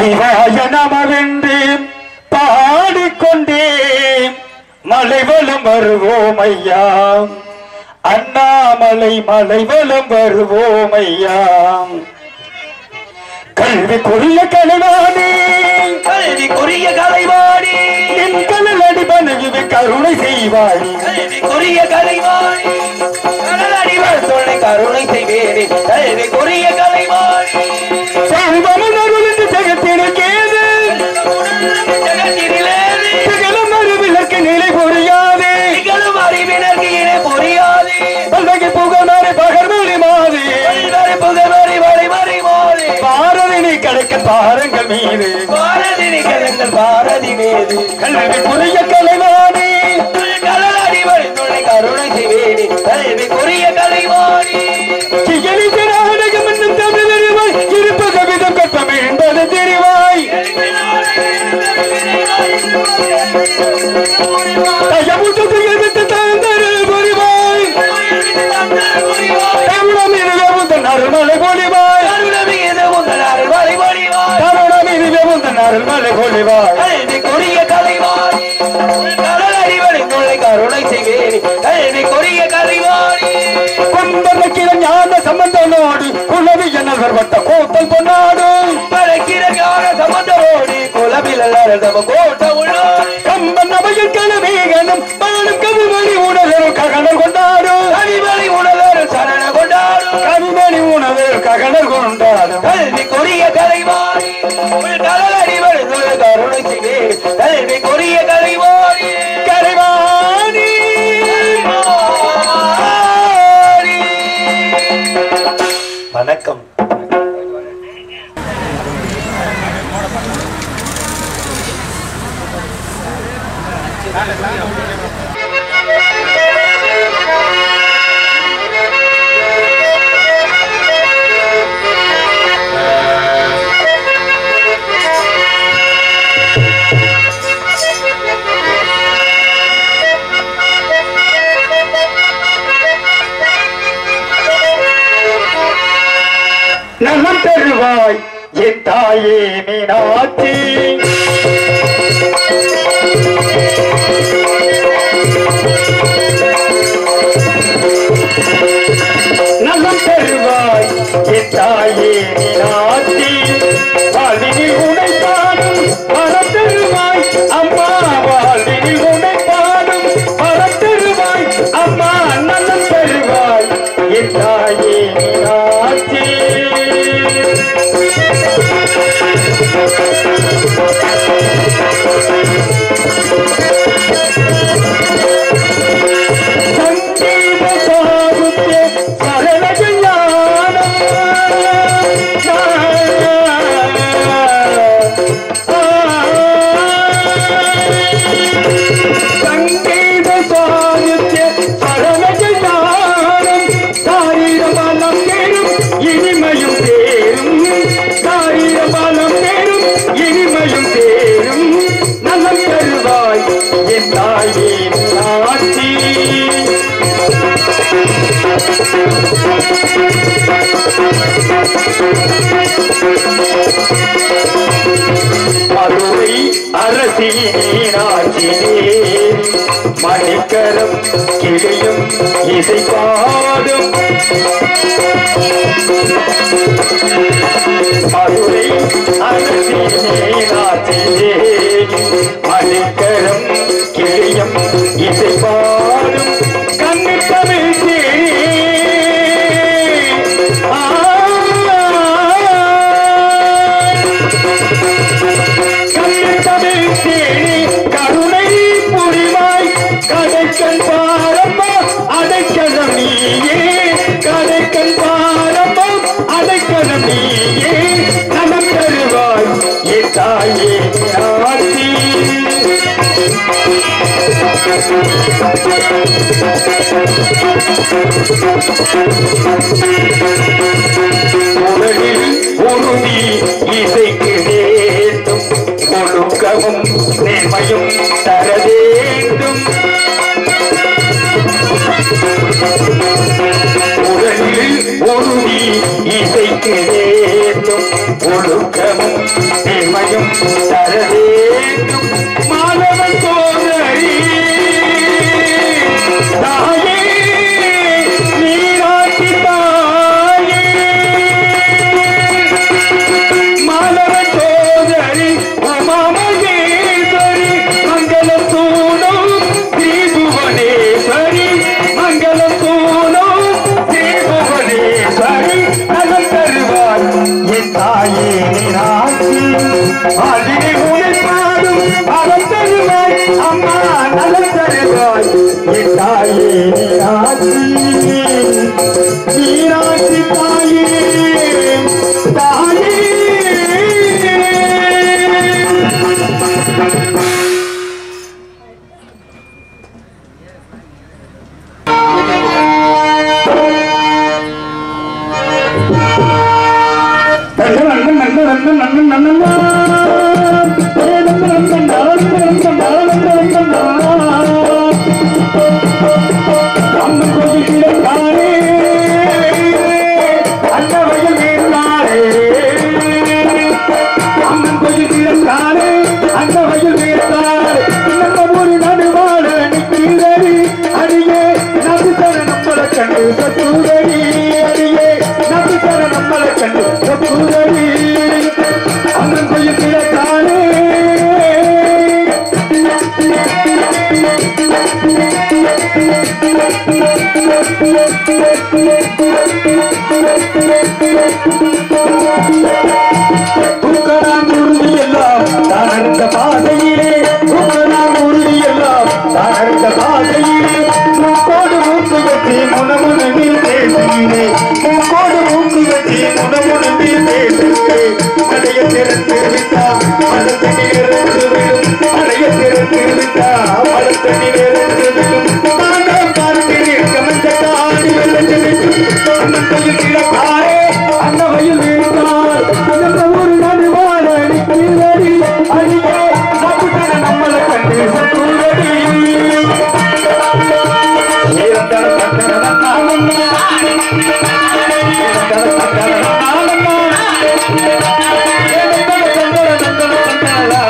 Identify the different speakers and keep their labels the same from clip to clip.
Speaker 1: சிவாய நமவென்று பாடிக்கொண்டே மலைவலம் வருவோம் ஐயா அண்ணாமலை மலைவலம் வருவோம் ஐயா கல்விக்குரிய கலைவாணி
Speaker 2: கல்விக்குரிய கலைவாணி
Speaker 1: என் கலல் அடிபணிவு கருணை செய்வாய்
Speaker 2: கல்விக்குரிய கலைவாணி கடலடிவர் தொல்லை கருணை செய்வேனே கல்விக்குரிய கலைவாணி
Speaker 1: செல்வமன் அருளின் ஜெகத்தினுக்கேது
Speaker 2: ஜெகத்தினிலேது
Speaker 1: சகலம் அறிவிலக்கு நிலை புரியாதே
Speaker 2: நிகழும் அறிவினருக்கு இணை புரியாது
Speaker 1: பல்வகை புகழாரி பகர்வழி மாறி
Speaker 2: பல்வரை புகழறி வரை வரை மாறி
Speaker 1: பாரதினை கிடைக்க பாருங்கள் மீது
Speaker 2: பாரதி நிகழ்ங்கள் பாரதி மீது
Speaker 1: கல்விக்குரிய கலைவாணி
Speaker 2: கடலடிவர் தொல்லை கருணை செய்வேனே கல்விக்குரிய கலைவாணி
Speaker 1: சியலிச நாடகம் என்னும் தமிழ் அறிவாய் இருப்பு கவிதம் கற்பம் என்பது தெரிவாய் தயவுட்டு துயர்வித்து தந்தரு புரிவாய் தமிழம் இதுவே உந்தன் அருள்மலை பொழிவாய் தமிழம் இதுவே உந்தன் அருள்மலை பொழிவாய்
Speaker 2: கொரிய கலைவாணி கடலடிவரை தொல்லை கருணை செய்வேனே கல்விக்குரிய கலைவாணி
Speaker 1: கொண்டமைக்கிற ஞான சம்பந்தனோடு உணவு எனவர் வட்ட கோத்தல் பொன்னாடு
Speaker 2: பறக்கிறகான சமந்தரோடி குலபில் நம்ம கோட்ட உள்ளோர்
Speaker 1: கம்பன் அவையில் கலவேகனும் பாலும் கவிமணி உணர்வு ககனர் கொண்டாடும்
Speaker 2: கவிமலை உணவர் சரண கொண்டாடும்
Speaker 1: கவிமணி உணர்வு ககனர் கொண்டாடும்
Speaker 2: கல்வி கொரிய கலைவாணி உள் கடல் அடிவர் தொழில் கருணை செய்வே கல்வி கொரிய கலைவாணி
Speaker 1: கரைவாணி
Speaker 2: வணக்கம்
Speaker 1: நலம் தருவாய் என் தாயே மீனாட்சி நலம் தருவாய் என் தாயே மீனாட்சி வாழ்வினில் உனை பாடும் வரம் தருவாய் அம்மா வாழ்வினில் உனை பாடும் வரம் தருவாய் அம்மா நலம் தருவாய் என் தாயே மீனாட்சி சங்கீத சாகித்ய சரள ஞானம் சங்கீத சாகித்ய சரள ஞானம் சாயிரமலம் தேரும் இனிமையும் தேரும் சாயிரமலம் தேரும் இனிமையும் தேரும் நலம் தருவாய் என் தாயே நாட்டி மதுரை அரசி மீனாட்சியே மணிக்கரம் கிளியும் இசை பாடும் மதுரை அரசி மீனாட்சியே மணிக்கரம் கிளியும் இசை பாடும் கண்ணு தமிழ் கண்ணு தேடி கருணை புரிவாய் கடைக்கல் பாரம்மா அடைக்கலம் நீயே கடைக்கல் பாரம்மா அடைக்கலம் நீயே நலம் தருவாய் என் தாயே ஆசி உலகில் உறுதி இசைக்கு வேண்டும் ஒழுக்கமும் நேர்மையும் தர வேண்டும் உலகில் உறுதி இசைக்கு வேண்டும் ஒழுக்கமும் தேவையும் தர வேண்டும் மாணவன் சோதரி தாயே நீராட்டி தாயே மாணவ சோதரி உமாமகேஸ்வரி மங்கள சூனம் ஸ்ரீபுவனேஸ்வரி மங்கள சூனம் ஸ்ரீபுவனேஸ்வரி நலம் தருவார் என் தாயே நீராட்சி ஆதினி உழைப்பாடும் அறம் தருவாய் அம்மா நலம் தருவாய் என் தாயே நீராட்சி நீராட்சி தாயே தாயே அம்மன் கோயில் தானே அன்னவையில் வீழ்ந்தாரே அம்மன் கோயில் தானே அன்னவையில் வீழ்ந்தாரே நம்ம ஒரு நடுவாழ நிற்கிறடி அடியே நபி தர நம்மள கண்டு சத்துரடி அடியே நபி தர நம்மள கண்டு சத்துரடி அம்மன் கோயில் தானே தூக்கலாம் உறுதி எல்லாம் தான் அடுத்த பாதையிலே தூக்கலாம் உறுதி எல்லாம் தான் அடுத்த பாதையிலே மூக்கோடு மூக்கு கட்டி முனமுனி பேசுகிறே மூக்கோடு மூக்கு கட்டி முனமுனி பேசுகிறே நடைய திறந்து விட்டா மனத்தனி இறந்து விடும் நடைய திறந்து விட்டா மனத்தனி இறந்து விடும் நான் பார்க்கிறேன் கமந்த காடி வெள்ளச்செடிக்கு அண்ணன் கிழக்காரே அன்னவையில் வீழ்ந்தார் அந்த ஒரு நடுவாழ நிற்கிறடி அடியே சப்புத்தன நம்மளை கண்டு சத்துரடி நிரந்தர சக்கர நாமம்மா நிரந்தர சக்கர நாமம்மா நிரந்தர சக்கர நந்தன சந்தனலா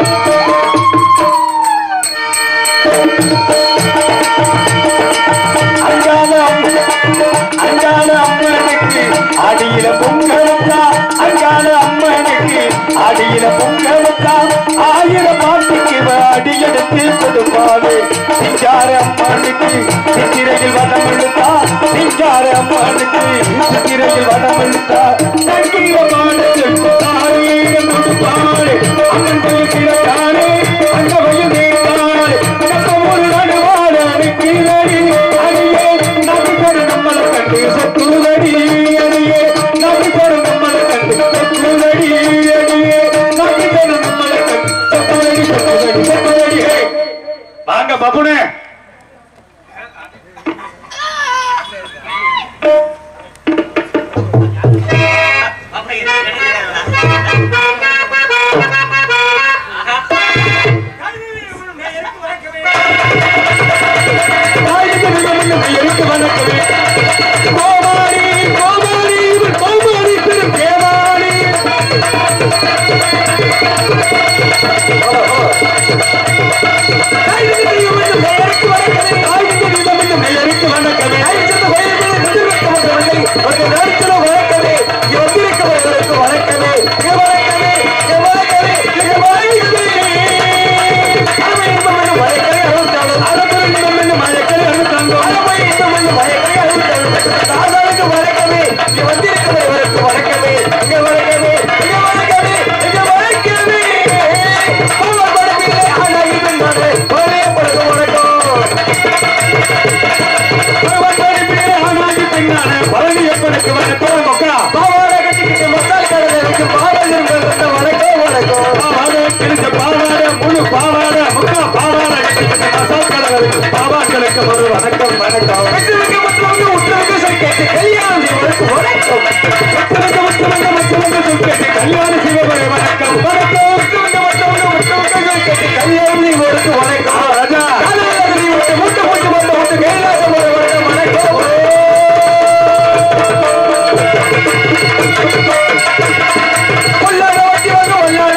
Speaker 1: அஞ்சாத அஞ்சாத அம்மனுக்கு அடியில பொங்கலுக்கா அஞ்சாத அம்மனுக்கு அடியில பொங்கலுக்கா ஆயிரம் பாட்டுக்கு அடியெடுத்து கொடுப்பாரு சிங்கார அம்மனுக்கு சித்திரையில் வனம் இழுத்தா சிங்கார அம்மனுக்கு சித்திரையில் வனம் இழுத்தா சங்கீத பாடலுக்கு ஆயிரம் கொடுப்பாரு அம்மன் கிழக்காரே அந்த வயது நேர்த்தாரே நம்ம ஒரு நடுவாட அடிக்கிறடி அடியே நபி பெரு நம்மளை கண்டு சத்துரடி அடியே நபி பெரு நம்மளை கண்டு சத்துரடி அடியே நபி பெரு நம்மளை கண்டு சத்துரடி சத்துரடி சத்துரடி ஹே வாங்க பப்புனே தாய்க்கு நிலமன்னு எழுத்து வணக்கமே கோமாளி கோமாளி இவள் கோமாளி திரு தேவாளி பழனியப்பனுக்கு வணக்கம் மக்கா பாவாடை கட்டிக்கிட்டு மசால் கடைக்கு பாவாடை வணக்கம் வணக்கம் பாவாடை கிழிச்ச பாவாடை முழு பாவாடை முக்கா பாவாடை கட்டிக்கிட்டு மசால் கடைக்கு பாவாக்களுக்கு ஒரு வணக்கம் வணக்கம் வெற்றிலுக்கு மற்றவங்க உத்தரவுக்கு சொல் கேட்டு கல்யாணம் செய்வதற்கு வணக்கம் மற்றவங்க மற்றவங்க மற்றவங்க சொல் கேட்டு கல்யாணம் செய்வதற்கு வணக்கம் வணக்கம் மற்றவங்க மற்றவங்க மற்றவங்க சொல் கேட்டு கல்யாணம் செய்வதற்கு வணக்கம் ராஜா முட்டு முட்டு முட்டு முட்டு முட்டு கைலாசம் வணக்கம் வணக்கம் கொல்லாத வட்டி வாங்க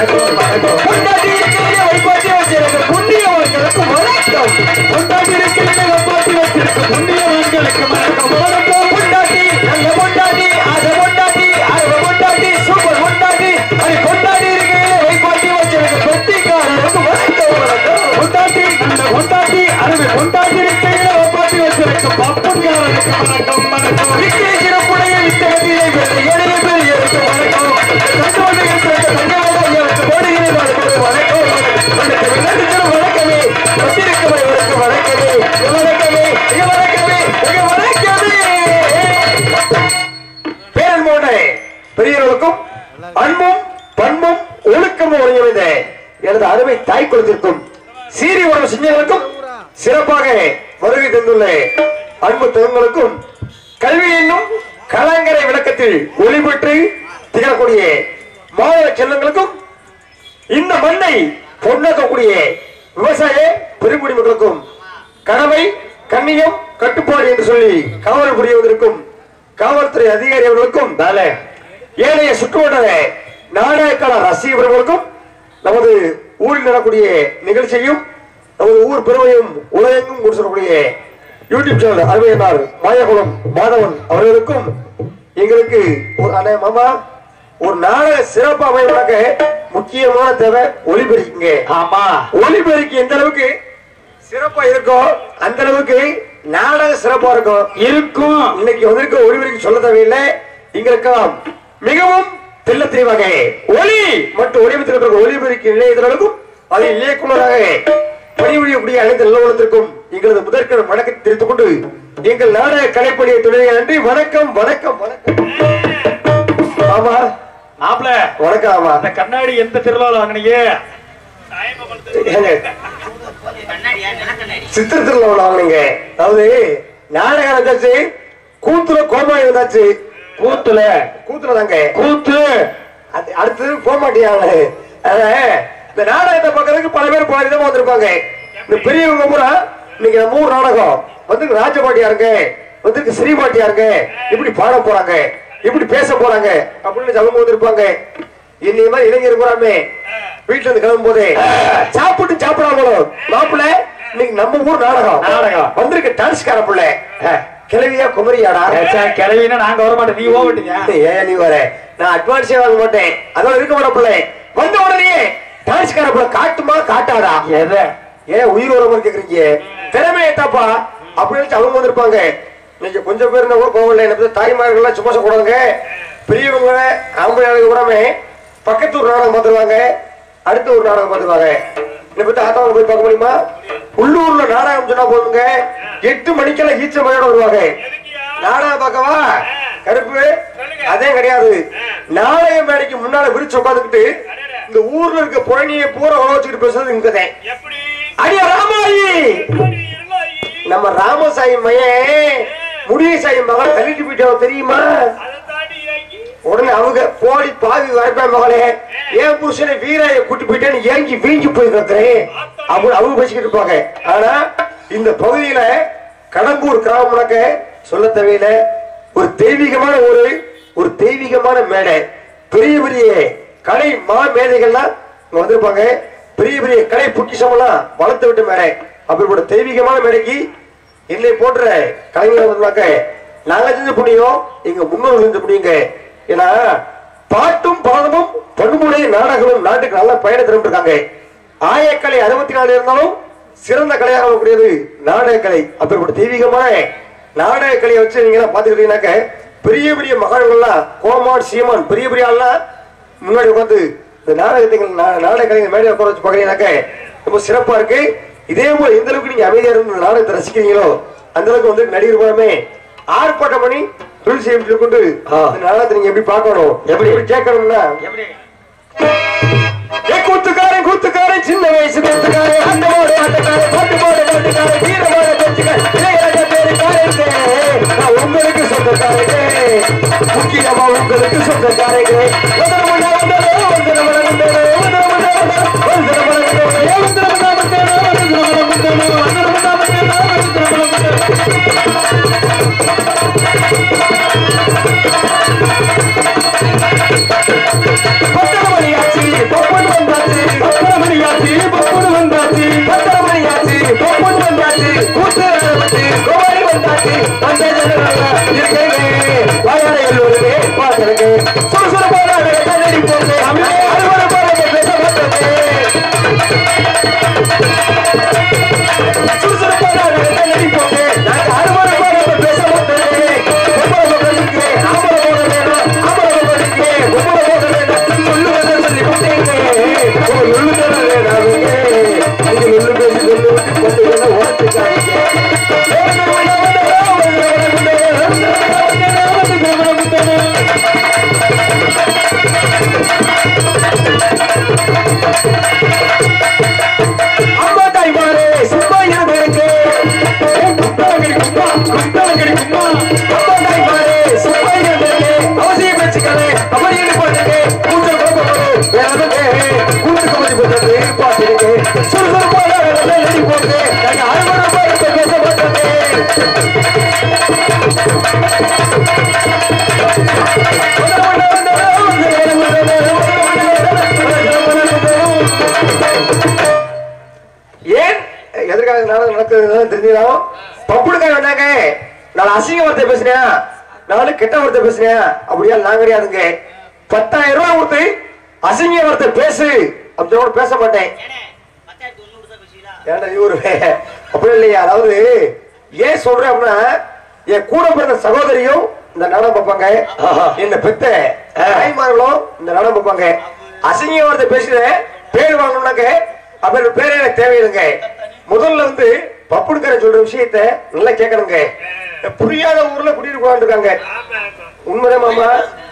Speaker 1: வணக்கம் வணக்கம்
Speaker 2: கொண்டாடி இருக்கிற வைப்பாட்டி வச்சிருக்க புண்ணியவர்களுக்கு வணக்கம்
Speaker 1: கொண்டாடி இருக்கிறீங்க வைப்பாட்டி வச்சிருக்க புண்ணியவான்களுக்கு வணக்கம் வணக்கம்
Speaker 2: கொண்டாடி நல்ல கொண்டாடி அதை கொண்டாடி அதை கொண்டாடி சூப்பர் கொண்டாடி அது கொண்டாடி இருக்கிற வைப்பாட்டி வச்சிருக்க பெட்டிக்காரருக்கு வணக்கம் வணக்கம்
Speaker 1: கொண்டாட்டி நல்ல கொண்டாட்டி அருமை கொண்டாடி இருக்கிறீங்க வைப்பாட்டி வச்சிருக்க பப்பன்காரனுக்கு வணக்கம் வணக்கம்
Speaker 2: விக்கிர சிறப்புடைய வித்தகத்திலே பெற்ற ஏழைய பெரியவருக்கு வணக்கம் கண்டோடு இருக்கிற தங்கவாளையருக்கு போடுகிறவர்களுக்கு வணக்கம் வணக்கம் வணக்கம் வணக்கமே வந்திருக்கவர்களுக்கு வணக்கமே வணக்கமே மிக வணக்கமே மிக வணக்கமே பேரன்போட பெரியவர்களுக்கும் அன்பும் பண்பும் ஒழுக்கமும் ஒருங்கிணைந்த எனது அருமை தாய் குலத்திற்கும் சீரி உணவு செஞ்சவர்களுக்கும் சிறப்பாக வருகை தந்துள்ள அன்பு தகவலுக்கும் கல்வி என்னும் கலங்கரை விளக்கத்தில் ஒளிபெற்று திகழக்கூடிய மாணவ செல்லங்களுக்கும் இந்த மண்ணை பொன்னாக்கக்கூடிய விவசாய பெருங்குடி மக்களுக்கும் கடமை கண்ணியம் கட்டுப்பாடு என்று சொல்லி காவல் புரிவதற்கும் காவல்துறை அதிகாரி அவர்களுக்கும் ஏனைய சுற்றுவட்டார நாடகக்கால ரசிகர்களுக்கும் நமது ஊரில் நடக்கூடிய நிகழ்ச்சியும் நமது ஊர் பெருமையும் உலகெங்கும் கொண்டு சொல்லக்கூடிய யூடியூப் சேனல் அருமையனார் மாயகுலம் மாதவன் அவர்களுக்கும் எங்களுக்கு ஒரு அண்ணே மாமா ஒரு நாடக சிறப்பு அமைவதாக முக்கியமான தேவை ஒளிபெருக்கிங்க
Speaker 1: ஆமா
Speaker 2: ஒளிபெருக்கி எந்த அளவுக்கு சிறப்பா இருக்கோ அந்த அளவுக்கு நாடக சிறப்பா இருக்கும்
Speaker 1: இருக்கும்
Speaker 2: இன்னைக்கு வந்திருக்க ஒளிபெருக்கி சொல்ல தேவையில்லை எங்களுக்கெல்லாம் மிகவும் தெல்ல தெளிவாக ஒளி மற்றும் ஒளிபெருக்கிற ஒளிபெருக்கி நிலையத்தினருக்கும் அதை இயக்குநராக பணிபுரியக்கூடிய அனைத்து நிலவரத்திற்கும் எங்களது முதற்கண் வணக்கத்தை தெரிவித்துக் கொண்டு எங்கள் நாடக கலைப்பணியை துணையை நன்றி வணக்கம் வணக்கம் வணக்கம் ஆமா
Speaker 1: மாப்பிள
Speaker 2: வணக்கம் ஆமா
Speaker 1: அந்த கண்ணாடி எந்த திருவிழாவில் வாங்கினீங்க
Speaker 2: ஏங்க, சித்திரத்துல உள்ள வாங்குனீங்க அதாவது நாடகம் வந்தாச்சு கூத்துல கோமாளி வந்தாச்சு
Speaker 1: கூத்துல
Speaker 2: கூத்துல தாங்க
Speaker 1: கூத்து
Speaker 2: அது- அடுத்தது போக மாட்டேங்க இந்த நாடகத்தை பார்க்கறதுக்கு பல பேர் பல விதமா வந்திருப்பாங்க இந்த பெரியவங்க பூரா இன்னைக்கு நம்ம ஊர் நாடகம் வந்து ராஜபாட்டியாருங்க வந்து ஸ்ரீபாட்டியாருங்க இப்படி பாட போறாங்க இப்படி பேச போறாங்க அப்படின்னு அவங்க வந்திருப்பாங்க இன்னைக்கு மாதிரி இளைஞர் பூராமே வீட்டுல இருந்து கிளம்பும் போதே சாப்பிட்டு சாப்பிடாமலும் மாப்பிள்ள இன்னைக்கு நம்ம ஊர் நாடகம்
Speaker 1: நாடகம்.
Speaker 2: வந்திருக்க டான்ஸ்கார புள்ள கிளவியா குமரியாடா
Speaker 1: கிளவினா நாங்க வர மாட்டோம் நீ ஓவட்டீங்க
Speaker 2: ஏன் நீ வர நான் அட்வான்ஸே வாங்க மாட்டேன் அதோட இருக்க மாட்டேன் பிள்ளை வந்த உடனே டான்ஸ்கார பிள்ளை காட்டுமா காட்டாடா
Speaker 1: எதை
Speaker 2: ஏன் உயிர் உரமா கேக்குறீங்க திறமையை தாப்பா அப்படின்னு வச்சு அவங்க வந்திருப்பாங்க நீங்க கொஞ்சம் பேர் இருந்தா கூட கோவில்ல என்ன பத்தி தாய்மார்கள் எல்லாம் சும்மா சொல்லக்கூடாதுங்க பெரியவங்க ஆம்பளை ஆளுங்க கூடாமே பக்கத்து ஒரு நாடகம் பார்த்துருவாங்க அடுத்த ஒரு நாடகம் பார்த்துருவாங்க என்னை பத்தி ஆத்தாவை போய் பார்க்க முடியுமா உள்ளூர்ல நாடகம் சொன்னா போதுங்க எட்டு மணிக்கெல்லாம் ஈச்ச மழையோட வருவாங்க நாடகம் பார்க்கவா கருப்பு அதே கிடையாது நாடக மேடைக்கு முன்னால விரிச்சு உட்காந்துக்கிட்டு இந்த ஊர்ல இருக்க புழனியை பூரா உழ வச்சுக்கிட்டு பேசுறது இங்கதான்
Speaker 3: எப்படி
Speaker 2: அடிய ராமாயி
Speaker 3: எப்படி இருந்தாயி?
Speaker 2: நம்ம ராமசாமி மையன் முடியசாமி மகள் தள்ளிட்டு போயிட்டோம் தெரியுமா
Speaker 3: அதை தாண்டி இறங்கி
Speaker 2: உடனே அவங்க போடி பாவி வரப்பேன் மகளே ஏன் புருஷனை வீராய கூட்டி போயிட்டேன்னு ஏங்கி வீங்கி போய் கிடக்குறேன் அப்படின்னு அவங்க பேசிக்கிட்டு இருப்பாங்க ஆனா இந்த பகுதியில கடம்பூர் கிராமம்னாக்க சொல்ல தேவையில்ல ஒரு தெய்வீகமான ஊரு ஒரு தெய்வீகமான மேடை பெரிய பெரிய கலை மா மேதைகள்லாம் இங்க வந்திருப்பாங்க பெரிய பெரிய கலை பொக்கிஷம் எல்லாம் வளர்த்து விட்ட மேடை அப்படிப்பட்ட தெய்வீகமான மேடைக்கு என்னை போன்ற கலைஞர் வந்தாக்க நாங்க செஞ்ச புண்ணியம் எங்க முன்னோர்கள் செஞ்ச புண்ணியங்க ஏன்னா பாட்டும் பாடமும் பண்புடைய நாடகமும் நாட்டுக்கு நல்ல பயணம் திரும்பிருக்காங்க ஆயக்கலை அறுபத்தி நாலு இருந்தாலும் சிறந்த கலையாக இருக்கக்கூடியது நாடகக்கலை அப்படிப்பட்ட தெய்வீகமான நாடகக்கலையை வச்சு நீங்க எல்லாம் பாத்துக்கிட்டீங்கன்னாக்க பெரிய பெரிய மகான்கள்லாம் கோமான் சீமான் பெரிய பெரிய ஆள்லாம் முன்னாடி உட்காந்து இந்த நாடகத்தை நா- நாடகக்கலை மேடையை உட்கார வச்சு பாக்குறீங்கன்னாக்க ரொம்ப சிறப்பா இருக்கு இதே போல எந்த அளவுக்கு நீங்க அமைதியா இருந்து இந்த நாடகத்தை ரசிக்கிறீங்களோ அந்த அளவுக்கு வந்து நடிகர் போலாமே ஆர்ப்பாட்டம் பண்ணி தொழில் செய்ய கொண்டு இந்த நாடகத்தை நீங்க எப்படி பார்க்கணும் எப்படி எப்படி கேட்கணும்னா
Speaker 1: எப்படி
Speaker 2: ஏ கூத்துக்காரன் கூத்துக்காரன் சின்ன வயசு கூத்துக்காரன் ஆட்டமோடு ஆட்டக்காரன் பாட்டு போடு பாட்டுக்காரன் வீரமான பேச்சுக்காரன் இளையராஜா பேருக்காரங்க நான் உங்களுக்கு சொந்தக்காரங்க முக்கியமா உங்களுக்கு சொந்தக்காரங்க வந்தனமுன்னா வந்தனோ, வந்தனமுன்னா வந்தனோ, வந்தனமுன்னா வந்தனோ, வந்தனமுன்னா வந்தனோ, ஏ வந்தனமுன்னா வந்தனோ, வந்தனமுன்னா வந்தனோ, வந்தனமுன்னா வந்தனோ, வந்தனமுன்னா வந்தனோ. பத்தரை மணி ஆச்சு, பப்பன் பாபாக்களுக்கு சுறுசுறுப்பான கண்ணடி போட்டு அறுவறுப்பான பேச மாட்டோமே சுறுசுறுப்பான கண்ணடி போட்டு நாங்க அறுவறுப்பான பேச மாட்டோமே ஒவ்வொரு மக்களுக்கு ஆம்பளை போக வேணும் ஆம்பளை மக்களுக்கு ஒவ்வொரு போக வேணும் சொல்லுவதை சொல்லி விட்டீங்க சொல்லு தர வேணாமுங்க நீங்க சொல்லு பேசி சொல்லு விட்டு கொண்டு வந்து உடச்சுக்காதீங்க அம்மா தாய்மாரே சும்மா இருவருக்கு அம்மா தாய்மாரே சும்மா இருவருக்கு அவசியம் வச்சுக்கவே அப்படி இருப்பாங்க கூச்சல் குழப்பம் வேறதுக்கு கூட்டு கமிட்டி போட்டு பாத்துருக்கு சுறுசுறுப்பான நெல்லி போட்டு நாங்க அறுபது ரூபாய் பேச மாட்டோமே ஏன் எதற்காக நாடகம் நடக்குதுன்னு தெரிஞ்சுக்கலாம் பப்புடுக்காக வேண்டாங்க நாலு அசிங்க வார்த்தை பேசுனியா நாலு கெட்ட வார்த்தை பேசுனியா அப்படியா நான் கிடையாதுங்க பத்தாயிரம் ரூபாய் கொடுத்து அசிங்க வார்த்தை பேசு அப்படி கூட பேச மாட்டேன்
Speaker 4: ஏனே, பத்தாயிரத்தி ஒண்ணூறு தான் பேசுவீங்களா?
Speaker 2: ஏன்டா இவரு அப்படி இல்லையா அதாவது ஏன் சொல்றேன் அப்படின்னா என் கூட பிறந்த சகோதரியும் இந்த நாடகம் பார்ப்பாங்க என்ன பெத்த தாய்மார்களும் இந்த நாடகம் பார்ப்பாங்க அசிங்க வார்த்தை பேசுறேன் பேர் வாங்கணும்னாக்க அப்படி பேரே எனக்கு தேவையில்லைங்க முதல்ல வந்து பப்புடுக்கிற சொல்ற விஷயத்த நல்லா கேட்கணுங்க புரியாத ஊர்ல குடியிருக்க இருக்காங்க
Speaker 3: ஆமாங்க
Speaker 2: உண்மைதான் மாமா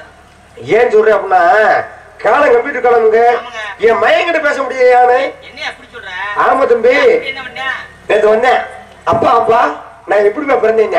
Speaker 2: ஏன் சொல்றேன் அப்படின்னா காலம் கம்ப்யூட்டர் காலமுங்க என் மயங்கிட்ட பேச முடியாது யானை
Speaker 4: என்னைய அப்படி சொல்ற?
Speaker 2: ஆமா தம்பி
Speaker 4: அப்படி என்ன பண்ண?
Speaker 2: நேத்து வந்தேன் அப்பா அப்பா நான் எப்படிமா பிறந்தேன்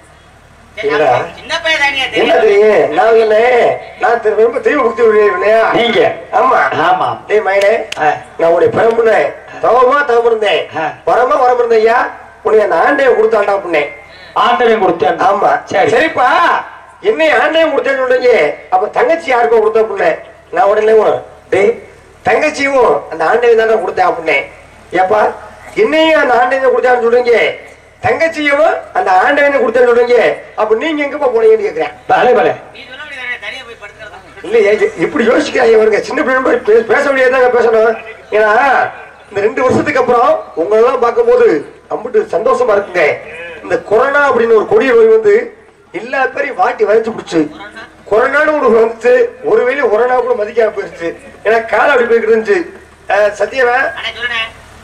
Speaker 4: சரி,
Speaker 2: இல்லடா.
Speaker 4: அப்ப சின்ன பையன் தானியா
Speaker 2: என்ன
Speaker 4: தெரியும்.
Speaker 2: தெரியும் நான் சொன்னேன் நான் திரு- ரொம்ப தெய்வ பக்தி உடையவனையா
Speaker 1: நீங்க
Speaker 2: ஆமா
Speaker 1: ஆமா
Speaker 2: டேய் மயிலே
Speaker 1: ஆ.
Speaker 2: நான் உன்னை பிறம்புனேன் தவமா தவம் இருந்தேன்
Speaker 1: ஆ.
Speaker 2: வரமா வரம் இருந்தேன் ஐயா உன்னை அந்த ஆண்டையை கொடுத்தாண்டா அப்படின்னேன்
Speaker 1: ஆண்டவன் கொடுத்தேன்
Speaker 2: ஆமா
Speaker 1: சரி
Speaker 2: சரிப்பா என்னை ஆண்டையும் கொடுத்தேன்னு சொல்றீங்க அப்ப தங்கச்சி யாருக்கோ கொடுத்த அப்படின்னேன் நான் உடனே உன், டேய் தங்கச்சியும் அந்த ஆண்டையும் தானே கொடுத்தேன் அப்படின்னேன் ஏப்பா என்னையும் அந்த ஆண்டையும் கொடுத்தான்னு சொல்றீங்க தங்கச்சியும் அந்த ஆண்டையும் கொடுத்தேன்னு சொல்றீங்க அப்ப நீங்க எங்கப்பா போனீங்கன்னு கேக்குறேன்
Speaker 1: பலே பலே
Speaker 4: நீ சொன்னபடி தானே, தனியா போய் படுத்துக்கிறதா?
Speaker 2: இல்லையே இ- இப்படி யோசிக்கிறாங்க இவருங்க சின்ன பிள்ளை மாதிரி பே- பேச முடியாதாங்க பேசணும் ஏன்னா இந்த ரெண்டு வருஷத்துக்கு அப்புறம் உங்களெல்லாம் பார்க்கும்போது அம்பிட்டு சந்தோஷமா இருக்குங்க இந்த கொரோனா அப்படின்னு ஒரு கொடிய நோய் வந்து எல்லா பேரையும் வாட்டி வரைச்சு பிடிச்சு கொரோனான்னு ஒரு வந்துச்சு ஒருவேளை கொரோனா கூட மதிக்காம போயிருச்சு ஏன்னா காலம் அப்படி போய்கிட்டு இருந்துச்சு அஹ் சத்தியவன்
Speaker 4: அண்ணே, சொல்லுண்ணே.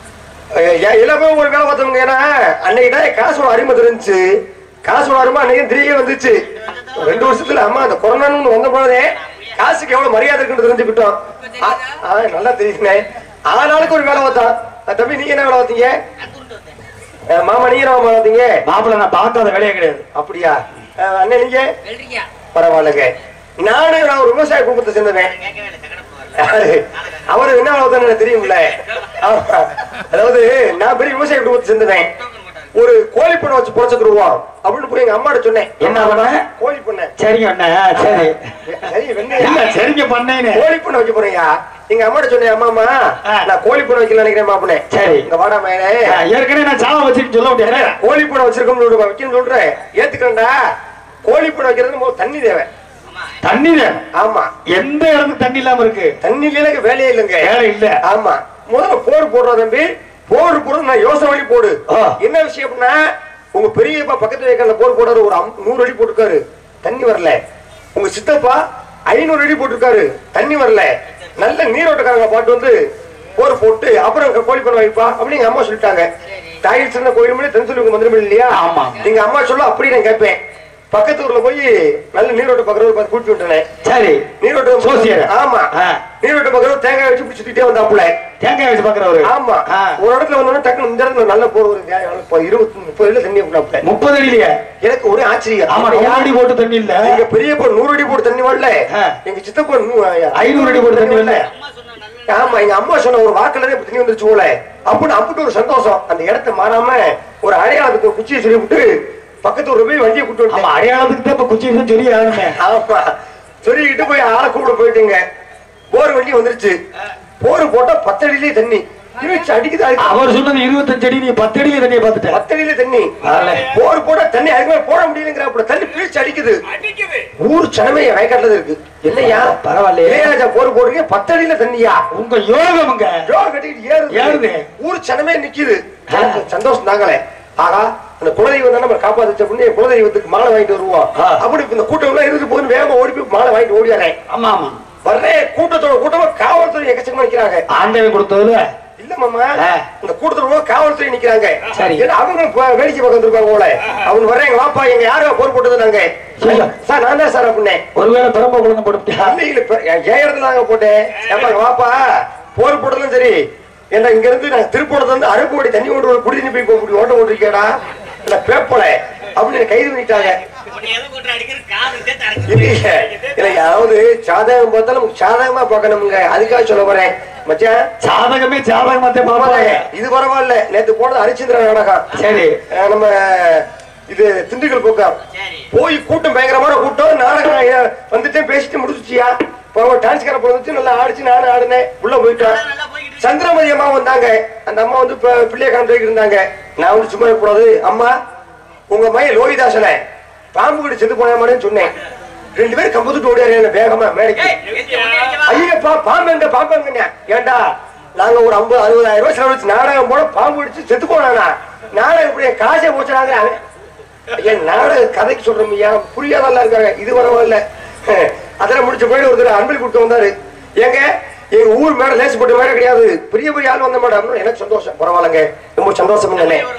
Speaker 2: அஹ் எ- எல்லாமே ஒரு வேலை பார்த்தவங்க ஏன்னா அன்னைக்கு தான் காசோட அருமை தெரிஞ்சுச்சு காசோட அருமை அன்னைக்கு தெரிய வந்துச்சு ரெண்டு வருஷத்துல அம்மா அந்த கொரோனான்னு ஒண்ணு வந்த போதே காசுக்கு எவ்வளவு மரியாதை இருக்குன்னு தெரிஞ்சுக்கிட்டோம் ஆ, ஆ, நல்லா தெரியுதுங்க ஆளாளுக்கு ஒரு வேலை பார்த்தான் அஹ் தம்பி நீங்க என்ன வேலை பார்த்தீங்க
Speaker 4: அங்க கொண்டு வந்தேன்.
Speaker 2: அஹ் மாமா நீங்க என்ன வேலை பார்த்தீங்க
Speaker 1: மாப்பிள்ள நான் பார்க்காத வேலையே கிடையாது
Speaker 2: அப்படியா அஹ் அண்ணன் நீங்க
Speaker 4: வெள்ளரிக்கா?
Speaker 2: பரவாயில்லைங்க நானும் நான் ஒரு விவசாய குடும்பத்தை சேர்ந்தவன்
Speaker 4: நான் கேட்கவே இல்லை, சங்கடம் போகாது.
Speaker 2: யாரு? அவரு என்ன வளர்த்தான்னு எனக்கு தெரியும்ல ஆமா. அதாவது நான் பெரிய விவசாய குடும்பத்தை சேர்ந்தவன்
Speaker 4: டோக்கன் போட்டாரு.
Speaker 2: ஒரு கோழி பண்ணை வச்சு பொழைச்சுக்கிடுவோம் அப்படின்னு போய் எங்க அம்மாட்ட சொன்னேன்
Speaker 1: என்ன பண்ண?
Speaker 2: கோழி பண்ணை
Speaker 1: சரிங்க அண்ணா சரி
Speaker 2: சரி
Speaker 1: இல்ல
Speaker 2: வெண்ணையா
Speaker 1: சரிங்க பண்ணேன்னு
Speaker 2: கோழி பண்ணை வைக்க போறீங்க எங்க அம்மாட்ட சொன்னேன் அம்மாமா
Speaker 1: ஆ.
Speaker 2: நான் கோழி பண்ணை வைக்கல நினைக்கிறேன் மாப்பிளே
Speaker 1: சரி.
Speaker 2: இங்க வாடா மேலே
Speaker 1: ஆ, ஏற்கனவே நான் சாவ வச்சுட்டு சொல்ல முடியாது
Speaker 2: கோழி பண்ணை வச்சிருக்கோம்னு சொல்ற வைக்கணும்னு சொல்றேன் ஏத்துக்கிறேன்டா கோழி பண்ணை வைக்கிறது முதல்ல தண்ணி தேவை
Speaker 4: ஆமா.
Speaker 1: தண்ணி வேணும்
Speaker 2: ஆமா
Speaker 1: எந்த இடத்துக்கு தண்ணி இல்லாம இருக்கு
Speaker 2: தண்ணி இல்லைங்க வேலையே இல்லைங்க
Speaker 1: வேலை இல்ல
Speaker 2: ஆமா முதல்ல போர் போடுறா தம்பி போர் போடுறது நான் யோசனை பண்ணி போடு
Speaker 1: ஆ.
Speaker 2: என்ன விஷயம் அப்படின்னா உங்க பெரியப்பா பக்கத்துல வைக்கிற போர் போடுறாரு ஒரு அம்- நூறு அடி போட்டிருக்காரு தண்ணி வரல உங்க சித்தப்பா ஐநூறு அடி போட்டிருக்காரு தண்ணி வரல நல்ல நீரோட்டக்காரங்க பாட்டு வந்து போர் போட்டு அப்புறம் கோழி பண்ண வைப்பா அப்படின்னு எங்க அம்மா சொல்லிட்டாங்க தாயில் சின்ன கோயில் மணி தென் சொல்லி மந்திரம் இல்லையா
Speaker 1: ஆமா.
Speaker 2: எங்க அம்மா சொல்ல அப்படி நான் கேட்பேன் பக்கத்து ஊர்ல போய் நல்ல நீரோட்ட பக்கத்துல பார்த்து கூட்டி விட்டேன்
Speaker 1: சரி
Speaker 2: நீரோட்டம்
Speaker 1: சோசியர்.
Speaker 2: ஆமா
Speaker 1: ஆ.
Speaker 2: நீரோட்டம் பக்கத்துல தேங்காய் வச்சு பிடிச்சி சுத்திட்டே வந்தாப்புல
Speaker 1: தேங்காய் வச்சு பாக்குறவரு
Speaker 2: ஆமா
Speaker 1: ஆ.
Speaker 2: ஒரு இடத்துல வந்தோடனே டக்குனு இந்த இடத்துல நல்ல போர் ஒரு கே- இப்ப இருபத்தி முப்பது அடியில தண்ணி விட்டாப்புல
Speaker 1: முப்பது அடியிலயே
Speaker 2: எனக்கு ஒரே ஆச்சரியம்
Speaker 1: ஆமா நூறு அடி போட்டு தண்ணி இல்ல
Speaker 2: எங்க பெரியப்பா நூறு அடி போட்டு தண்ணி வரல
Speaker 1: ஆ.
Speaker 2: எங்க சித்தப்பா நூ-
Speaker 1: ஐநூறு அடி போட்டு தண்ணி வரல
Speaker 4: அம்மா சொன்ன நல்ல
Speaker 2: ஆமா எங்க அம்மா சொன்ன ஒரு வாக்குல இப்ப தண்ணி வந்துருச்சு போல அப்படின்னு அம்பிட்டு ஒரு சந்தோஷம் அந்த இடத்த மாறாம ஒரு அடையாளத்துக்கு ஒரு குச்சியை சொல்லி விட்டு பக்கத்து ஊர்ல போய் வண்டியை கூட்டு
Speaker 1: ஆமா
Speaker 2: வந்துட்டேன்
Speaker 1: அடையாளத்துக்கு தான் இப்ப குச்சி வச்சு சொல்லி ஆகணுமே
Speaker 2: ஆமா சொல்லிக்கிட்டு போய் ஆளை கூப்பிட போயிட்டுங்க போர் வண்டி வந்துருச்சு போர் போட்டா பத்தடியிலே தண்ணி இருந்துச்சு அடிக்குது அதுக்கு
Speaker 1: அவர் சொன்னது இருபத்தஞ்சு அடி நீ பத்து அடியில தண்ணியை பார்த்துட்ட
Speaker 2: பத்தடியில தண்ணி
Speaker 1: ஆளே.
Speaker 2: போர் போட தண்ணி அதுக்கு மேல போட முடியலங்கிற அப்படி தண்ணி பீழ்ச்சி அடிக்குது
Speaker 3: அடிக்குது
Speaker 2: ஊர் சனமே வயக்காட்டுல இருக்கு என்னையா
Speaker 1: பரவாயில்லையே.
Speaker 2: இளையராஜா போர் போடுறீங்க பத்தடியில தண்ணியா
Speaker 1: உங்க யோகமுங்க
Speaker 2: ஜோ கட்டிக்கிட்டு ஏறுது
Speaker 1: ஏறுது.
Speaker 2: ஊர் சனமே நிக்குது எனக்கு சந்தோஷம் தாங்களே ஆகா அந்த குலதெய்வம் தானே நம்ம காப்பாத்துச்ச அப்படின்னு குலதெய்வத்துக்கு மாலை வாங்கிட்டு வருவோம்
Speaker 1: ஆ.
Speaker 2: அப்படி இப்ப இந்த கூட்டம் எல்லாம் இருந்து போகுது வேகமா ஓடி போய் மாலை வாங்கிட்டு ஓடியாரேன்
Speaker 1: ஆமா ஆமா
Speaker 2: வர்றேன் கூட்டத்தோட கூட்டமா காவல்துறை எக்கச்சக்கமா நிக்கிறாங்க
Speaker 1: ஆண்டவன் கொடுத்ததுல
Speaker 2: இல்ல மாமா
Speaker 1: ஆ.
Speaker 2: இந்த கூட்டத்தோட காவல்துறை நிக்கிறாங்க
Speaker 1: சரி.
Speaker 2: ஏன்னா அவங்க ப- வேடிக்கை பார்க்க வந்திருப்பாங்க போல அவங்க வர்றாங்க வாப்பா எங்க யாரா போர் போட்டது நாங்க
Speaker 1: ஐயா.
Speaker 2: சார் நான் தான் சார் அப்படின்னேன்
Speaker 1: ஒருவேளை பெரம்ப குழந்தை போட்டுட்டியா
Speaker 2: இல்ல, இல்ல, இப்ப என் இடத்துல தாங்க போட்டேன் ஏப்பா, இங்க வாப்பா போர் போட்டதும் சரி ஏன்னா இங்க இருந்து நான் திருப்பூரத்துல இருந்து அரைக்கோடி தண்ணி கொண்டு ஒரு குடி தண்ணி போய் போக முடியும் ஓட்ட போட்டிருக்கேடா இல்ல பேப்பல அப்படின்னு என்னை கைது பண்ணிட்டாங்க
Speaker 4: உன்னை எதை போட்டு அடிக்கிறது காது சேர்த்து
Speaker 2: இல்லையே
Speaker 4: அடிக்கிறது
Speaker 2: இல்ல யாவது சாதகம் பார்த்தாலும் சாதகமா பார்க்கணுங்க அதுக்காக சொல்ல போறேன் மச்சான்
Speaker 1: சாதகமே சாதகமாத்தே பாப்பாங்க
Speaker 2: இது பரவாயில்ல நேத்து போனது ஹரிச்சந்திர நாடகம்
Speaker 1: சரி
Speaker 2: அஹ் நம்ம இது திண்டுக்கல் போக்கம்
Speaker 4: சரி
Speaker 2: போய் கூட்டம் பயங்கரமான கூட்டம் நாடகம் ஐயா, வந்துட்டேன் பேசிட்டு முடிச்சுச்சியா பரவாயில்ல டான்ஸ்கார போனது நல்லா ஆடிச்சு நானும் ஆடினேன் உள்ள போயிட்டேன்
Speaker 4: நல்லா போய்கிட்டு இருக்கு.
Speaker 2: சந்திரமதி அம்மா வந்தாங்க அந்த அம்மா வந்து இப்ப பிள்ளைய காண்பிக்கு இருந்தாங்க நான் வந்து சும்மா கூடாது அம்மா உங்க மைய லோகிதாசனை பாம்பு கிட்ட செத்து போனேன்னு சொன்னேன் ரெண்டு பேரும் கம்பத்துட்டு ஓடியாரு என்ன வேகமா மேடைக்கு
Speaker 4: ஏய், எங்க உன்னை அடிக்கவா?
Speaker 2: ஐயப்பா பாம்பு எங்க பாம்பு எங்க ஏண்டா நாங்க ஒரு ஐம்பது அறுபதாயிரம் ரூபாய் செலவழிச்சு நாடகம் போட பாம்பு அடிச்சு செத்து போனானா நாடகம் இப்படி காசை போச்சுனாங்க ஐயா நாடக கதைக்கு சொல்றோம் ஐயா புரியாதெல்லாம் இருக்காங்க இது பரவாயில்ல அதெல்லாம் முடிச்ச போய் ஒருத்தர் அன்பளி கொடுக்க வந்தாரு ஏங்க எங்க ஊர் மேல லேசுப்பட்ட மேல கிடையாது பெரிய பெரிய ஆள் வந்த மேடம் எனக்கு சந்தோஷம் பரவாயில்லங்க ரொம்ப சந்தோஷம்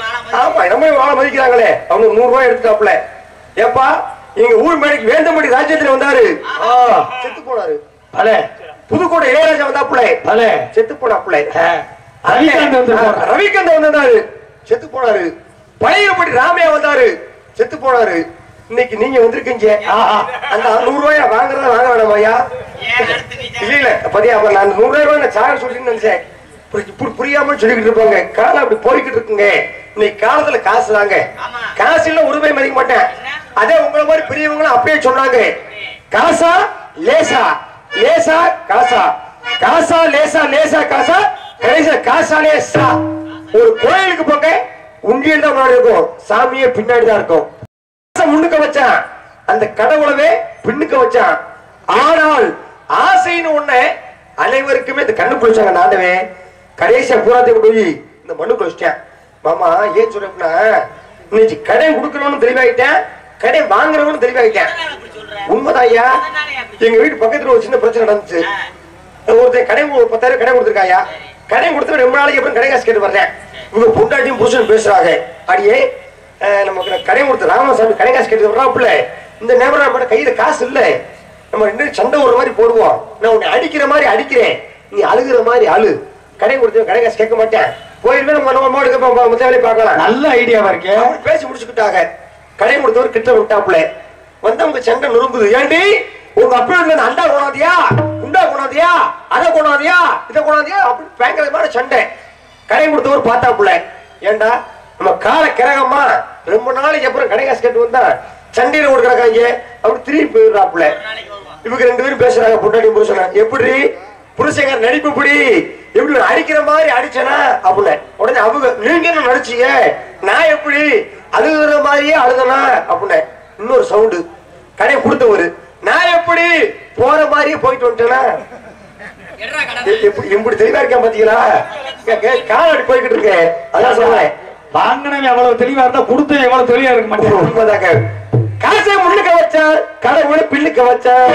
Speaker 2: ஆமா நம்ம வாழ மதிக்கிறாங்களே அவங்க நூறு ரூபாய் எடுத்துட்டாப்ல ஏப்பா எங்க ஊர் மேடைக்கு வேந்தமடி ராஜ்யத்துல வந்தாரு
Speaker 1: ஆ,
Speaker 2: செத்து போனாரு
Speaker 1: பலே
Speaker 2: புதுக்கோட்டை இளையராஜா வந்தாப்புல
Speaker 1: பலே
Speaker 2: செத்து போனாப்புல
Speaker 1: ஆ, ரவிகாந்த் வந்து
Speaker 2: ஆ, ரவிகாந்த் வந்தாரு செத்து போனாரு பழையபடி ராமையா வந்தாரு செத்து போனாரு இன்னைக்கு நீங்க வந்திருக்கீங்க
Speaker 1: ஆஹா.
Speaker 2: அந்த நூறு ரூபாயா வாங்குறத வாங்க வேணாம் ஐயா
Speaker 4: ஏன் அடுத்து நீ
Speaker 2: இல்ல இல்ல பதியா அப்ப நான் நூறு ரூபாய் நான் சாக சொல்லிட்டு நினைச்சேன் புரி- இப்படி புரியாம சொல்லிக்கிட்டு இருப்பாங்க காலம் அப்படி போய்கிட்டு இருக்குங்க இன்னைக்கு காலத்துல காசு தாங்க
Speaker 4: ஆமா.
Speaker 2: காசு இல்ல ஒரு ரூபாய் மதிக்க மாட்டேன் அதே உங்களை மாதிரி பெரியவங்களும் அப்பயே சொன்னாங்க காசா லேசா லேசா காசா காசா லேசா லேசா காசா கடைசியா காசா லேசா ஒரு கோயிலுக்கு போங்க உண்டியல் தான் முன்னாடி இருக்கும் சாமியே பின்னாடி தான் இருக்கும் ஆசை முன்னுக்க வச்சான் அந்த கடவுளவே பின்னுக்க வச்சான் ஆனால் ஆசைன்னு ஒண்ணு அனைவருக்குமே இந்த கண்ணு குளிச்சாங்க நாண்டவே கடைசியா பூராத்தையும் கொண்டு போய் இந்த மண்ணு குளிச்சிட்டேன் மாமா ஏன் சொல்றேன்னா இன்னைக்கு கடை கொடுக்கறவனும் தெளிவாயிட்டேன் கடை வாங்குறவனும் தெளிவாயிட்டேன்
Speaker 4: எதனால அப்படி சொல்ற?
Speaker 2: உண்மைதான் ஐயா
Speaker 4: எதனால அப்படி
Speaker 2: எங்க வீட்டு பக்கத்துல ஒரு சின்ன பிரச்சனை நடந்துச்சு
Speaker 4: ஆ.
Speaker 2: ஒருத்தன் கடை ஒரு பத்தாயிரம் கடை கொடுத்துருக்காயா கடை கொடுத்து ரொம்ப நாளைக்கு அப்புறம் கடை காசு கேட்டு வர்றேன் இவங்க பொண்டாட்டியும் புருஷன் பேசுறாங்க அடியே அஹ், நமக்கு நான் கடை கொடுத்த ராமசாமி கடை காசு கேட்டு வர்றாப்புல இந்த நேரம் நம்ம கையில காசு இல்ல நம்ம ரெண்டு பேரும் சண்டை ஒரு மாதிரி போடுவோம் நான் உன்னை அடிக்கிற மாதிரி அடிக்கிறேன் நீ அழுகிற மாதிரி அழு கடை கொடுத்து கடை காசு கேட்க மாட்டேன் போயிருவே நம்ம நம்ம எடுக்க மத்த வேலையை பார்க்கலாம்
Speaker 1: நல்ல ஐடியாவா இருக்கு
Speaker 2: அப்படி பேசி முடிச்சுக்கிட்டாங்க கடை கொடுத்தவர் கிட்ட விட்டாப்புல வந்தவங்க சண்டை நொறுங்குது ஏண்டி உங்க அப்பா வீட்டுல இருந்து அண்டா கொண்டாதியா குண்டா கொண்டாதியா அதை கொண்டாதியா இதை கொண்டாதியா அப்படி பயங்கரமான சண்டை கடை கொடுத்தவர் பார்த்தாப்புல ஏண்டா நம்ம கால கிரகமா ரொம்ப நாளைக்கு அப்புறம் கடை காசு கேட்டு வந்தா சண்டையில கொடுக்குறாங்க அப்படி திரும்பி போயிடுறாப்புல
Speaker 4: ஒரு நாளைக்கு வருவான்
Speaker 2: இவங்க ரெண்டு பேரும் பேசுறாங்க பொண்டாட்டி புருஷன் எப்படி புருஷங்க நடிப்பு இப்படி எப்படி நான் அடிக்கிற மாதிரி அடிச்சனா அப்படின்னு உடனே அவங்க நீங்க என்ன நடிச்சீங்க நான் எப்படி அழுகுற மாதிரியே அழுதனா அப்படின்னு இன்னொரு சவுண்டு கடை கொடுத்தவரு நான் எப்படி போற மாதிரியே போயிட்டு வந்துட்டேனா
Speaker 4: எட்ரா கடை
Speaker 2: எ- எப்படி எப்படி தெளிவா இருக்கேன் பாத்தீங்களா காலடி போய்கிட்டு இருக்கேன் அதான் சொல்றேன்
Speaker 1: வாங்கினவன் எவ்வளவு தெளிவா இருந்தா கொடுத்த எவ்வளவு தெளிவா இருக்க மாட்டேன்
Speaker 2: உண்மைதாங்க காசை முன்னுக்க வச்சார் கடவுளை பின்னுக்க வச்சார்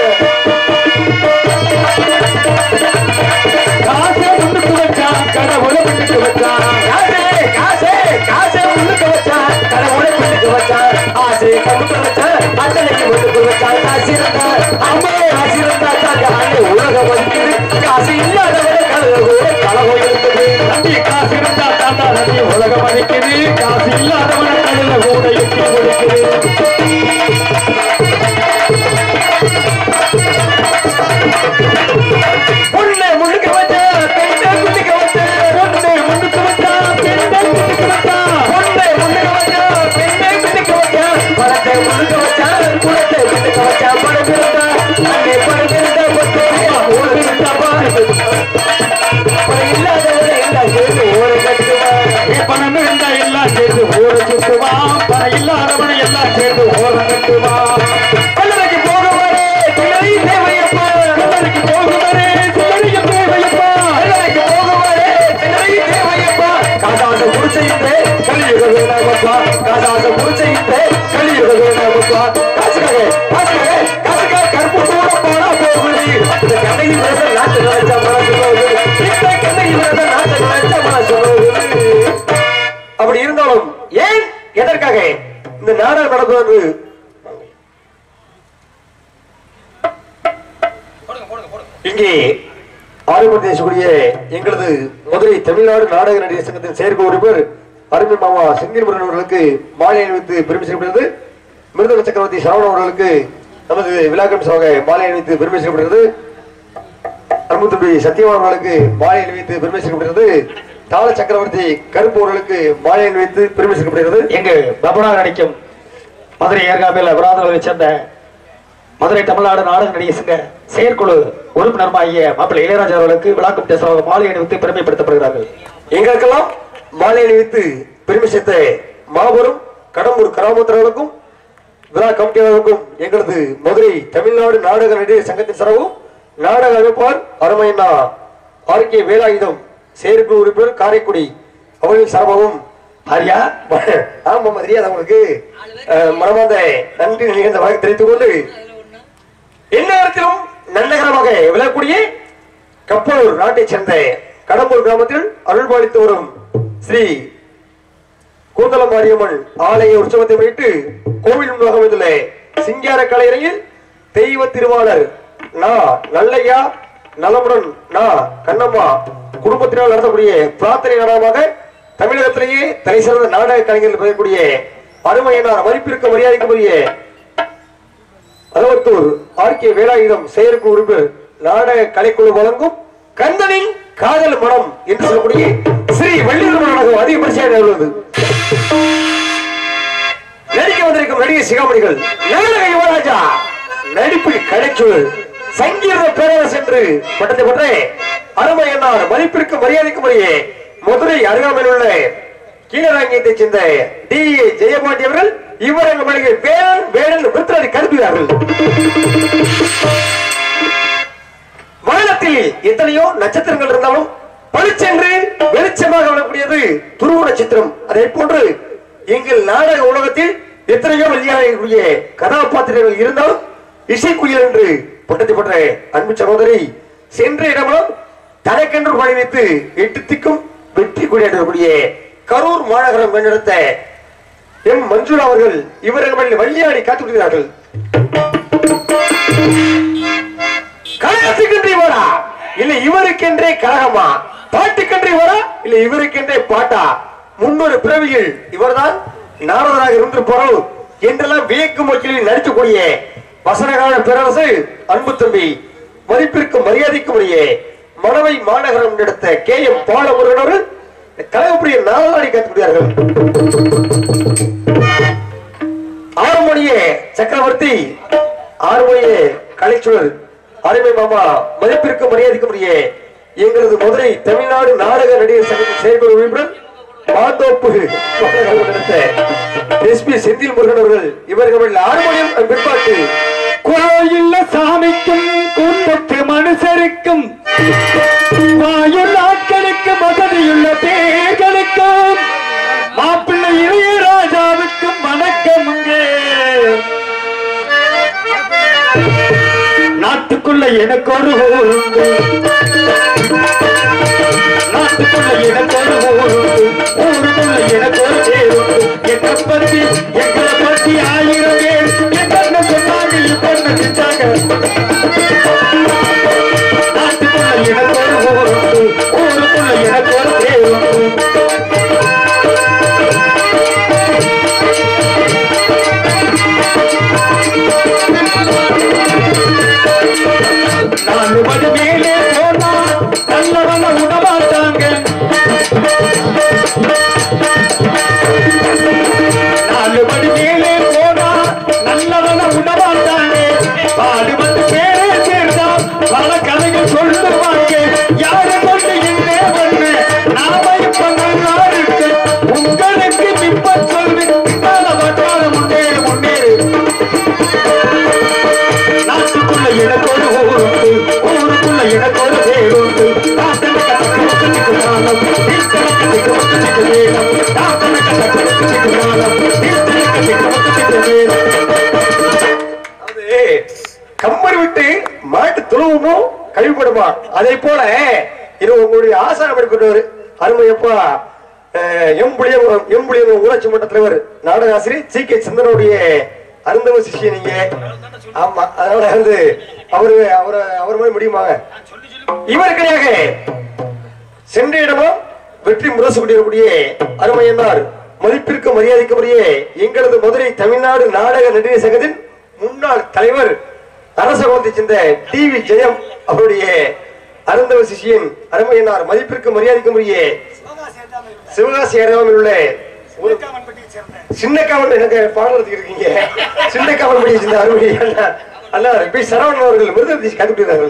Speaker 1: காசை முன்னுக்கு வச்சான் கடவுளை முன்னுக்கு வச்சான்
Speaker 2: காசே காசே காசே முன்னுக்கு வச்சான் கடவுளை பின்னுக்கு வச்சான் ஆசை கமுக்க வச்சான் அத்தனைக்கு முன்னுக்கு வச்சான் காசு இருந்தா அம்மா காசு இருந்தா காசு உலகம் வந்து காசு இல்லாதவரை கலக கலகம் இருக்குது
Speaker 1: தம்பி காசு இருந்தா தாண்டா நம்பி உலகம் அடிக்குது காசு இல்லாதவன கடையில கூட எட்டி கொடுக்குது
Speaker 2: முன்னே முன்னுக்கு வச்சான் பெண்ணை முன்னுக்கு வச்சான்
Speaker 1: பொண்ணு முன்னுக்கு வச்சான் பெண்ணை முன்னுக்கு வச்சான்
Speaker 2: பொண்ணை முன்னுக்கு வச்சான் பெண்ணை முன்னுக்கு வச்சான் பணத்தை முன்னுக்கு வச்சான் குலத்தை முன்னுக்கு வச்சான் பணம் இருந்தா அன்னை பணம் இருந்தா பத்து ஊருக்கு இருந்தா பணம் இல்லாதவரை எல்லாம் இவரது நாட்டு நினைச்ச மனசு நோகுது. இந்த கண்ணு இவரது நாட்டு நினைச்ச மனசு நோகுது. அப்படி இருந்தாலும் ஏன் எதற்காக இந்த நாடகம் நடப்பது இங்கே ஆறுபத்தி தேசக்கூடிய எங்களது மதுரை தமிழ்நாடு நாடக நடிகர் சங்கத்தின் செயற்கை உறுப்பினர் அருமை மாமா செந்தில் முருகன் அவர்களுக்கு மாலை அணிவித்து பெருமை செய்யப்படுகிறது மிருதக சக்கரவர்த்தி சரவணன் அவர்களுக்கு நமது விழாக்கம் சாக மாலை அணிவித்து பெருமை செய்யப்படுகிறது அன்பு தம்பி சத்தியவான் அவர்களுக்கு மாலை அணிவித்து பெருமை செய்யப்படுகிறது தாள சக்கரவர்த்தி கருப்பு அவர்களுக்கு மாலை அணிவித்து பெருமை செய்யப்படுகிறது
Speaker 1: எங்கு பபனாக நடிக்கும் மதுரை ஏற்காமையில் விராதவரை சேர்ந்த மதுரை தமிழ்நாடு நாடக நடிகர் சங்க செயற்குழு உறுப்பினருமாகிய மாப்பிள்ளை இளையராஜா அவர்களுக்கு விழாக்கம் பேசுவாங்க மாலை அணிவித்து பெருமைப்படுத்தப்படுகிறார்கள்
Speaker 2: எங்களுக்கெல்லாம் மாலை அணிவித்து பெருமை சேர்த்த மாபெரும் கடம்பூர் கிராமத்தினர்களுக்கும் விழா கமிட்டியாளருக்கும் எங்களது மதுரை தமிழ்நாடு நாடக நடிகர் சங்கத்தின் சார்பும் நாடக அமைப்பார் அருமையண்ணா ஆர் கே வேலாயுதம் செயற்குழு உறுப்பினர் காரைக்குடி அவர்களின் சார்பாகவும்
Speaker 1: ஹரியா
Speaker 2: ஆமா மதுரை அது உங்களுக்கு அஹ், மனமார்ந்த நன்றி நிகழ்ந்த வழக்கு தெரிவித்துக் கொண்டு எந்நேரத்திலும் நன்னகரமாக விளக்கூடிய கப்பலூர் நாட்டைச் சேர்ந்த கடம்பூர் கிராமத்தில் அருள் பாலித்து வரும் ஸ்ரீ கூந்தலம் மாரியம்மன் ஆலய உற்சவத்தை முன்னிட்டு கோவில் முன்பாக அமைந்துள்ள சிங்கார கலையறையில் தெய்வ திருவாளர் நா நல்லையா நலமுடன் நா கண்ணம்மா குடும்பத்தினால் நடத்தக்கூடிய பிரார்த்தனை நாடகமாக தமிழகத்திலேயே தலை சிறந்த நாடக கலைஞர்கள் பெறக்கூடிய அருமையினார் மதிப்பிற்கு மரியாதைக்குரிய அறுபத்தூர் ஆர் கே வேலாயுதம் செயற்குழு உறுப்பினர் நாடக கலைக்குழு வழங்கும் கந்தனின் காதல் மனம் என்று சொல்லக்கூடிய ஸ்ரீ வள்ளியூர் நாடகம் அதிக பரிசையாக உள்ளது நடிக்க வந்திருக்கும் நடிகர் சிகாமணிகள் நாடக யுவராஜா நடிப்பில் கடைச்சூழல் சங்கீத பேரரசு என்று பட்டத்தை பெற்ற அருமை என்னார் மதிப்பிற்கு மரியாதைக்கும் உரிய மதுரை அருகாமையில் உள்ள கீழராங்கியத்தைச் சேர்ந்த டி ஏ ஜெயபாண்டி அவர்கள் இவரங்க மளிகை வேலன் வேலன் விருத்தராடி கருதுகிறார்கள் வானத்தில் எத்தனையோ நட்சத்திரங்கள் இருந்தாலும் பளிச்சென்று வெளிச்சமாக விளக்கூடியது துருவ நட்சத்திரம் அதே போன்று எங்கள் நாடக உலகத்தில் எத்தனையோ வெளியாகக்கூடிய கதாபாத்திரங்கள் இருந்தாலும் இசைக்குயில் என்று பட்டத்தை பெற்ற அன்பு சகோதரி சென்ற இடமெல்லாம் தனக்கென்று பணி வைத்து எட்டு திக்கும் வெற்றி கொடியாடக்கூடிய கரூர் மாநகரம் வென்றெடுத்த எம் மஞ்சுளா அவர்கள் இவர்கள் வள்ளியாடி காத்துக் கொள்கிறார்கள் கழகத்துக்கென்றே வரா இல்ல இவருக்கென்றே கழகமா பாட்டுக்கென்றே வரா இல்ல இவருக்கென்றே பாட்டா முன்னொரு பிறவியில் இவர்தான் நாரதராக இருந்து போறோம் என்றெல்லாம் வியக்கும் வகையில் நடிக்கக்கூடிய வசனகால பேரரசு அன்பு தம்பி மதிப்பிற்கும் மரியாதைக்கும் உரிய மணவை மாநகரம் எடுத்த கே எம் பாலமுருகன் அவர்கள் கழகப்புரிய நாளாடி கற்றுக்கிறார்கள் ஆறுமணியே சக்கரவர்த்தி ஆறுமணியே கலைச்சுழல் அருமை மாமா மதிப்பிற்கு மரியாதைக்கு உரிய எங்களது மதுரை தமிழ்நாடு நாடக நடிகர் சங்கத்தின் செயல்படு உறுப்பினர் மாந்தோப்பு எஸ்பி செந்தில் முருகன் அவர்கள் இவர்கள் ஆறுமணியம் பிற்பாட்டு
Speaker 1: கோயில்ல சாமிக்கும் குண்டத்து மனுஷருக்கும் வாயுள்ள ஆட்களுக்கு வசதியுள்ள பேர்களுக்கும் மாப்பிள்ளை இளையராஜாவுக்கும் வணக்கமுங்க நாட்டுக்குள்ள எனக்கு ஒரு ஊர் உண்டு நாட்டுக்குள்ள எனக்கு ஒரு ஊர் உண்டு ஊருக்குள்ள எனக்கு ஒரு பேர் உண்டு என்னை பத்தி எங்களை பத்தி ஆயிரம் பேர் என்ன சொன்னாங்க இப்ப என்ன செஞ்சாங்க நாட்டுக்குள்ள எனக்கு ஒரு ஊர் உண்டு ஊருக்குள்ள எனக்கு ஒரு பேர் உண்டு நாலு மணி மேலே போனா நல்லவன விடமாட்டாங்க நாலு மணி மேலே போனா நல்லவன விடமாட்டாங்க பாடு வந்து பேரே சேர்ந்தா பல கதைகள் சொல்லுவாங்க யாரை கொண்டு என்ன பண்ண நாம இப்ப நல்லா இருக்கு உங்களுக்கு இப்ப சொல்லு பின்னால வட்டார முன்னேறு முன்னேறு நாட்டுக்குள்ள எனக்கு ஒரு ஊர் உண்டு ஊருக்குள்ள எனக்கு ஒரு பேர் உண்டு தாத்தனுக்கு தக்கத்துக்கு காலம் தீர்த்தனுக்கு திக்கத்துக்கு வேலம் தாத்தனுக்கு தக்கத்துக்கு காலம் தீர்த்தனுக்கு திக்கத்துக்கு வேலம்
Speaker 2: அதாவது கம்பர் விட்டு மாட்டு துழுவமோ கழிவுபடுமா அதே போல இது உங்களுடைய ஆசான படிப்பட்டவர் அருமையப்பா அஹ், எம்புளியம் எம்புளியம் ஊராட்சி மன்ற தலைவர் நாடக ஆசிரியர் சி கே சந்திரனுடைய அருந்தவ சிஷிய நீங்க ஆமா அதனால வந்து அவரு அவரை அவர் மாதிரி முடியுமாங்க இவருக்காக சென்ற இடமும் வெற்றி முரசு கொண்டிருக்கக்கூடிய அருமையன்னார் மதிப்பிற்கு மரியாதைக்குரிய எங்களது மதுரை தமிழ்நாடு நாடக நடிகர் சங்கத்தின் முன்னாள் தலைவர் அரச குலத்தை சேர்ந்த டி வி ஜெயம் அவருடைய அருந்தவ சிஷியன் அருமையன்னார் மதிப்பிற்கு மரியாதைக்குரிய சிவகாசி அருகாமையில் உள்ள ஒரு சின்ன காவல் எனக்கு பாடுறதுக்கு இருக்கீங்க சின்ன காவல் படி சேர்ந்த அருமை அண்ணா அண்ணா பி சரவணன் அவர்கள் மிருதம் கண்டுபிடித்தார்கள்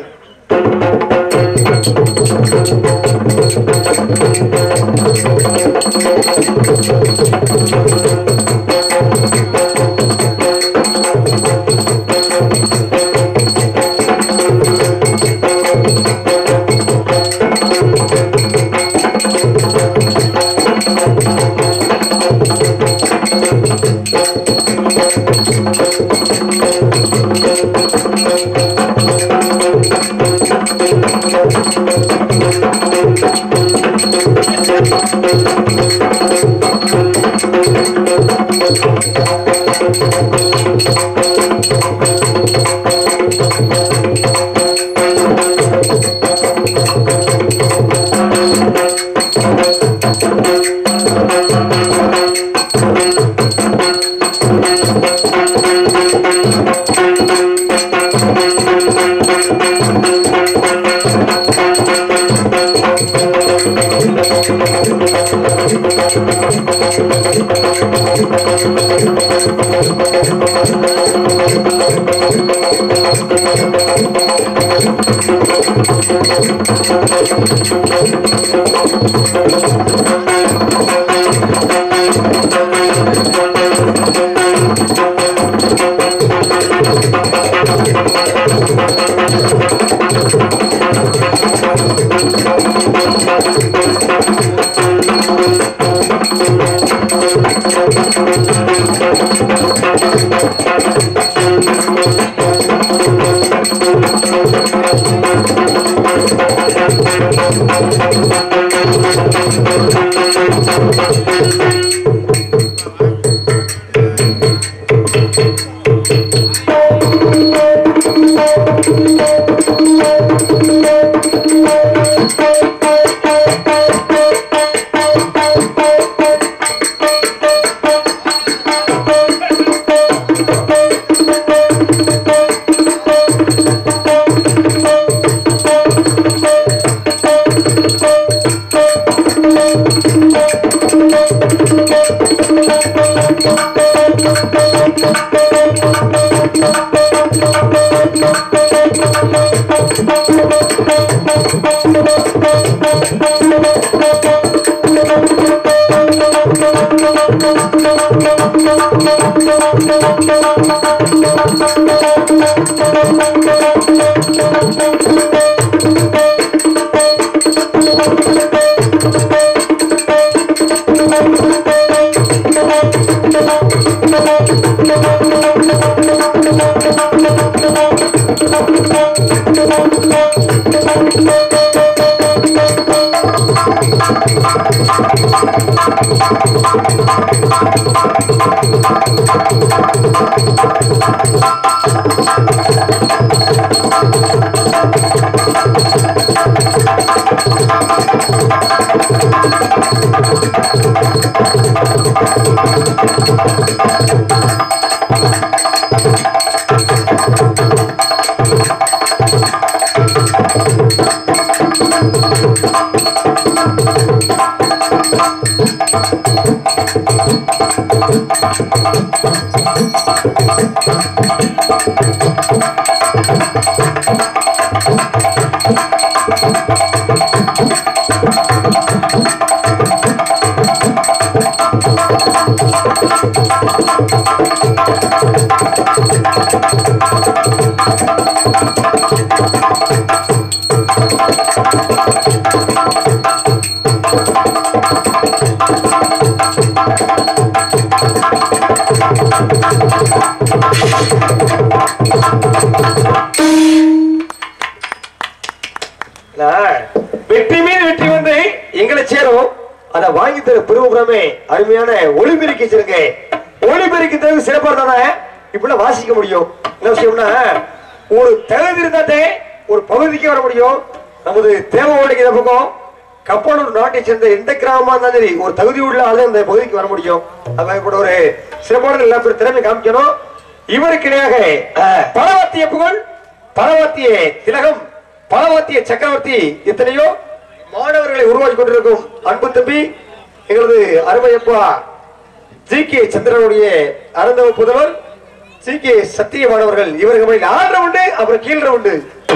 Speaker 2: வெற்றி மீது வெற்றி வந்து எங்களை சேரும் அதை வாங்கி தர பெருமுகமே அருமையான ஒளிபெருக்கி வச்சிருக்க ஒளிபெருக்கி தகுதி சிறப்பா தானே இப்படிலாம் வாசிக்க முடியும் என்ன விஷயம்னா ஒரு தகுதி இருந்தாத்தே ஒரு பகுதிக்கு வர முடியும் நமது தேவவாடிக்கு இந்த பக்கம் கப்பலூர் நாட்டை சேர்ந்த எந்த கிராமமா இருந்தாலும் சரி ஒரு தகுதி உள்ள ஆளு இந்த பகுதிக்கு வர முடியும் அதான் கூட ஒரு சிறப்பான எல்லா பேர் திறமை காமிக்கணும் இவருக்கு இணையாக பலவாத்திய புகழ் பலவாத்திய திலகம் பலவாத்திய சக்கரவர்த்தி எத்தனையோ மாணவர்களை உருவாக்கி கொண்டிருக்கும் அன்பு தம்பி எங்களது அருமையப்பா ஜி கே சந்திரனுடைய அறந்தவ புதல்வர் ஜி கே சத்தியமானவர்கள் இவர்கள் ஆடுற உண்டு அப்புறம் கீழ்ற உண்டு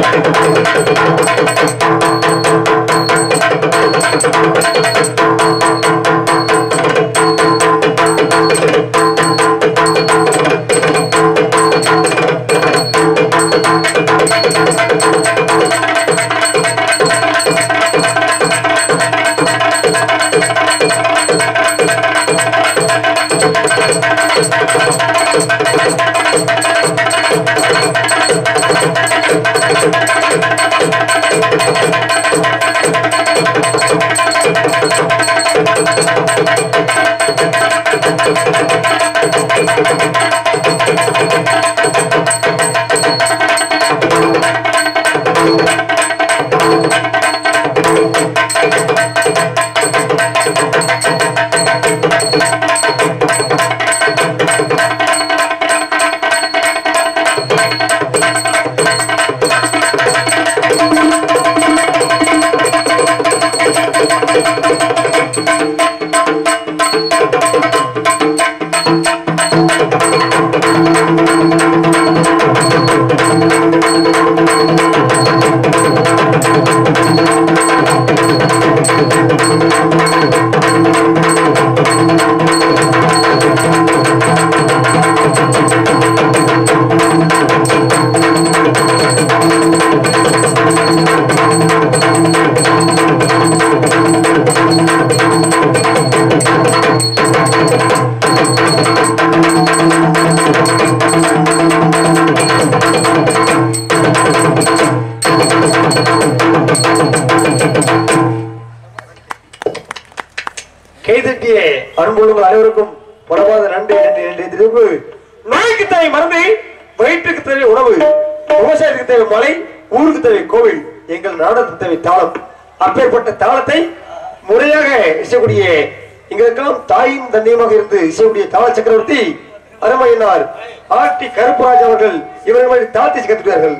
Speaker 2: கைதட்டிய அன்புள்ளவர்கள் அனைவருக்கும் பலவாத நன்றி நன்றி நன்றி திருப்பு நோய்க்கு தேவை மருந்து வயிற்றுக்கு தேவை உணவு விவசாயத்துக்கு தேவை மழை ஊருக்கு தேவை கோவில் எங்கள் நாடகத்துக்கு தேவை தாளம் அப்பேற்பட்ட தாளத்தை முறையாக இசைக்கூடிய எங்களுக்கெல்லாம் தாயும் தந்தையுமாக இருந்து இசைக்கூடிய தாள சக்கரவர்த்தி அருமையினார் ஆர்டி கருப்பராஜ் அவர்கள் இவர்கள் மாதிரி தாழ்த்தி கற்றுக்கிறார்கள்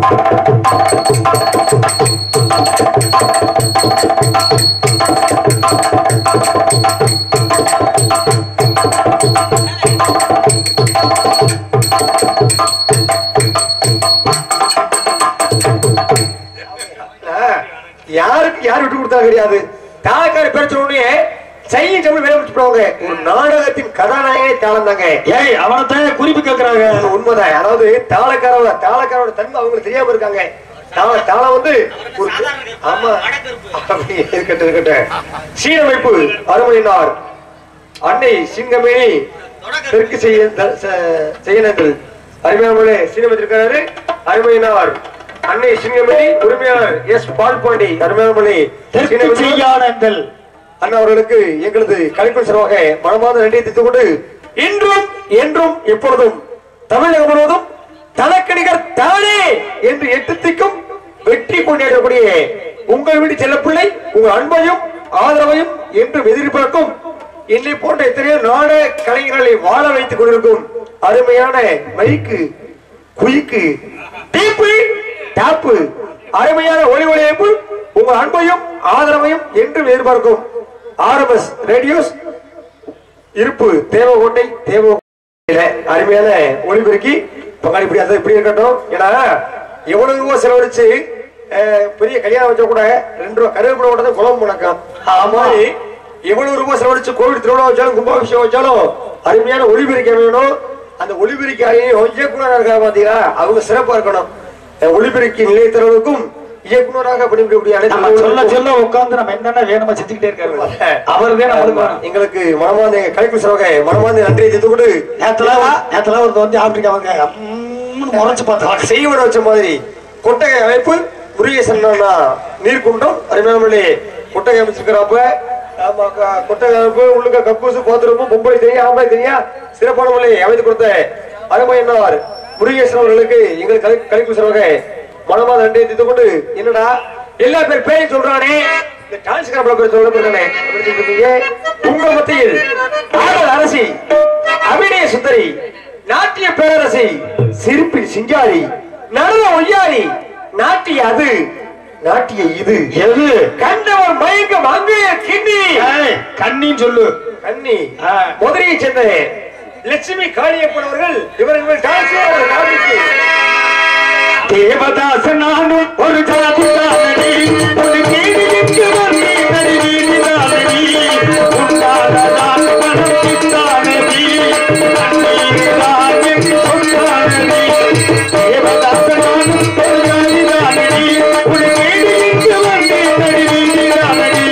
Speaker 2: யாருக்கு யார் விட்டு கொடுத்தா கிடையாது தாக்கார பேர் சொன்னே செய்ய தமிழ் வேலை முடிச்சு போவாங்க ஒரு நாடகத்தின் கதாநாயகனே தாளம் தாங்க
Speaker 1: ஏய் அவனத்தான் குறிப்பு கேட்கிறாங்க
Speaker 2: அது உண்மைதான் அதாவது தாளக்காரோட தாளக்காரோட தன்மை அவங்களுக்கு தெரியாம இருக்காங்க தாள தாளம் வந்து ஒரு ஆமா அப்படி இருக்கட்டும் இருக்கட்டும் சீரமைப்பு அருமையினார் அன்னை சிங்கமேனி தெற்கு செய்ய செய்யனங்கள் அருமையாமலே சீனமைத்திருக்கிறாரு அருமையினார் அன்னை சிங்கமேனி உரிமையாளர் எஸ் பால்பாண்டி அருமையாமலே
Speaker 1: தெற்கு செய்யானங்கள்
Speaker 2: அண்ணா அவர்களுக்கு எங்களது கலைப்பு சிறப்பாக மனமார்ந்த நன்றியை தெரிவித்துக் கொண்டு இன்றும் என்றும் எப்பொழுதும் தமிழகம் முழுவதும் தனக்கணிகர் தானே என்று எட்டு திக்கும் வெற்றி கொண்டாடக்கூடிய உங்கள் வீட்டு செல்லப்பிள்ளை உங்கள் அன்பையும் ஆதரவையும் என்றும் எதிர்பார்க்கும் என்னை போன்ற எத்தனையோ நாட கலைஞர்களை வாழ வைத்துக் கொண்டிருக்கும் அருமையான மைக்கு குயிக்கு டீப்பு டாப்பு அருமையான ஒளி ஒளியமைப்பு உங்கள் அன்பையும் ஆதரவையும் என்றும் எதிர்பார்க்கும் ஆர்எம்எஸ் ரேடியோஸ் இருப்பு தேவகோட்டை தேவ அருமையான ஒளிபெருக்கி பங்காளி இப்படி அது இப்படி இருக்கட்டும் ஏன்னா எவ்வளவு ரூபா செலவழிச்சு அஹ், பெரிய கல்யாணம் வச்சா கூட ரெண்டு ரூபா கருவேப்பிலை கூட தான் குழம்பு முடக்கம் ஆமா எவ்வளவு ரூபாய் செலவழிச்சு கோவில் திருவிழா வச்சாலும் கும்பாபிஷேகம் வச்சாலும் அருமையான ஒளிபெருக்க வேணும் அந்த ஒளிபெருக்கையும் இயக்குனராக இருக்கா பாத்தீங்களா அவங்க சிறப்பா இருக்கணும் அஹ், ஒளிபெருக்கி நிலையத்தினருக்கும் இயக்குனராக பணிபுரியக்கூடிய
Speaker 1: நம்ம
Speaker 2: அனைத்து
Speaker 1: சொல்ல சொல்ல உட்கார்ந்து நம்ம என்னென்ன வேணுமோ செஞ்சுக்கிட்டே இருக்காரு அவருதான் நம்மளுக்கு வேணும்.
Speaker 2: எங்களுக்கு மனமார்ந்த கலைப்பு சிறவாக மனமார்ந்த நன்றியை தெரிந்து கொண்டு
Speaker 1: நேத்துல நேத்துல ஒருத்த வந்து ஆப்பிரிக்கா அவங்க உம்முன்னு முறைச்சு பார்த்தாங்க
Speaker 2: செய்வன வச்ச மாதிரி கொட்டகை அமைப்பு முருகேசன் அண்ணா நீர்க்குண்டம் அருமையானவர்களே கொட்டகை அமைச்சிருக்கிறாப்ப ஆமா க- கொட்டகை அமைப்பு உள்ளுக்க கக்கூசு பாத்திரமும் பொம்பளை தெரியும் ஆம்பளை தெரியும் சிறப்பான முறையை அமைத்து கொடுத்த அருமை என்னார் முருகேசன் அவர்களுக்கு எங்கள் கலை கலைப்பு செல்வக மனமா நன்றி திட்டு கொண்டு என்னடா எல்லா பேர் பேரையும் சொல்றானே இந்த டான்ஸ் கிராப்ல பேர் சொல்ல போறானே அப்படின்னு சொல்லிருக்கீங்க உங்க மத்தியில் ஆடல் அரசி அபிநய சுந்தரி நாட்டிய பேரரசி சிரிப்பில் சிங்காரி நடன ஒய்யாரி நாட்டிய அது நாட்டிய இது
Speaker 1: எது
Speaker 2: கண்டவர் மயக்கம் அங்கேய கிண்ணி
Speaker 1: ஏய், கண்ணின்னு சொல்லு
Speaker 2: கண்ணி
Speaker 1: ஆ.
Speaker 2: மதுரையை சேர்ந்த லட்சுமி காளியப்பன் அவர்கள் இவர்கள் டான்ஸ் காமிக்கு
Speaker 1: தேவதாச நானும் ஒரு ஜாதிதானடி ஒரு கேள்விக்கு வந்து நடுவீதிதானடி உண்டானதான் மனத்தித்தானடி கண்ணீர்தான் என்று சொன்னானடி தேவதாச நானும் ஒரு ஜாதிதானடி ஒரு கேள்விக்கு வந்து நடுவீதிதானடி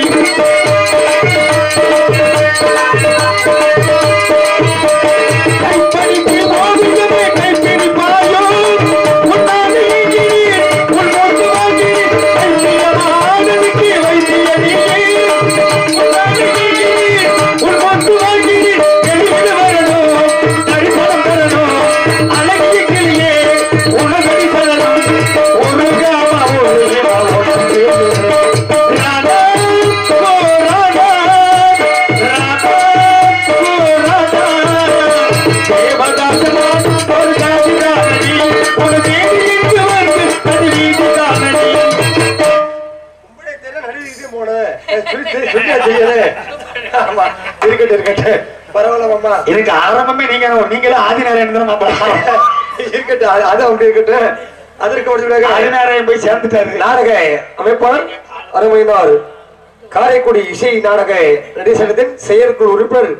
Speaker 1: கைப்படிக்கு மோதியமே கைப்பிடிப்பாயோ உன்னாலே உன் மோட்டு வாங்கி கைப்பியமானதுக்கு வைத்தியடியே உன்னாலே உன் மோட்டு வாங்கி எழுந்து வரணும் தரிசனம் பெறணும் அழகிய கிளியே உனதடி பெறணும் ஒரு காம ஒரு ராதா ஓ ராதா ராதா ஓ ராதா தேவதாசனான் ஒரு ஜாதிதானடி ஒரு தேவிக்கு வந்து அது வீதிதானடி
Speaker 2: உங்களுடைய தெரியல நடுவிக்கு போன சொல்லியா செய்யல ஆமா இருக்கட்டும் இருக்கட்டும் பரவாயில்ல மாமா
Speaker 1: இதுக்கு ஆரம்பமே நீங்க நீங்களும் ஆதிநாராயணன் தான் மாப்பிள்ள
Speaker 2: இருக்கட்டும் அது- அது அப்படி இருக்கட்டும் அதற்கு முடிச்சுடாக
Speaker 1: ஆதிநாராயணன் போய் சேர்ந்துட்டாரு
Speaker 2: நாடக அமைப்பாளர் அருமையினார் காரைக்குடி இசை நாடக நடிசங்கத்தின் செயற்குழு உறுப்பினர்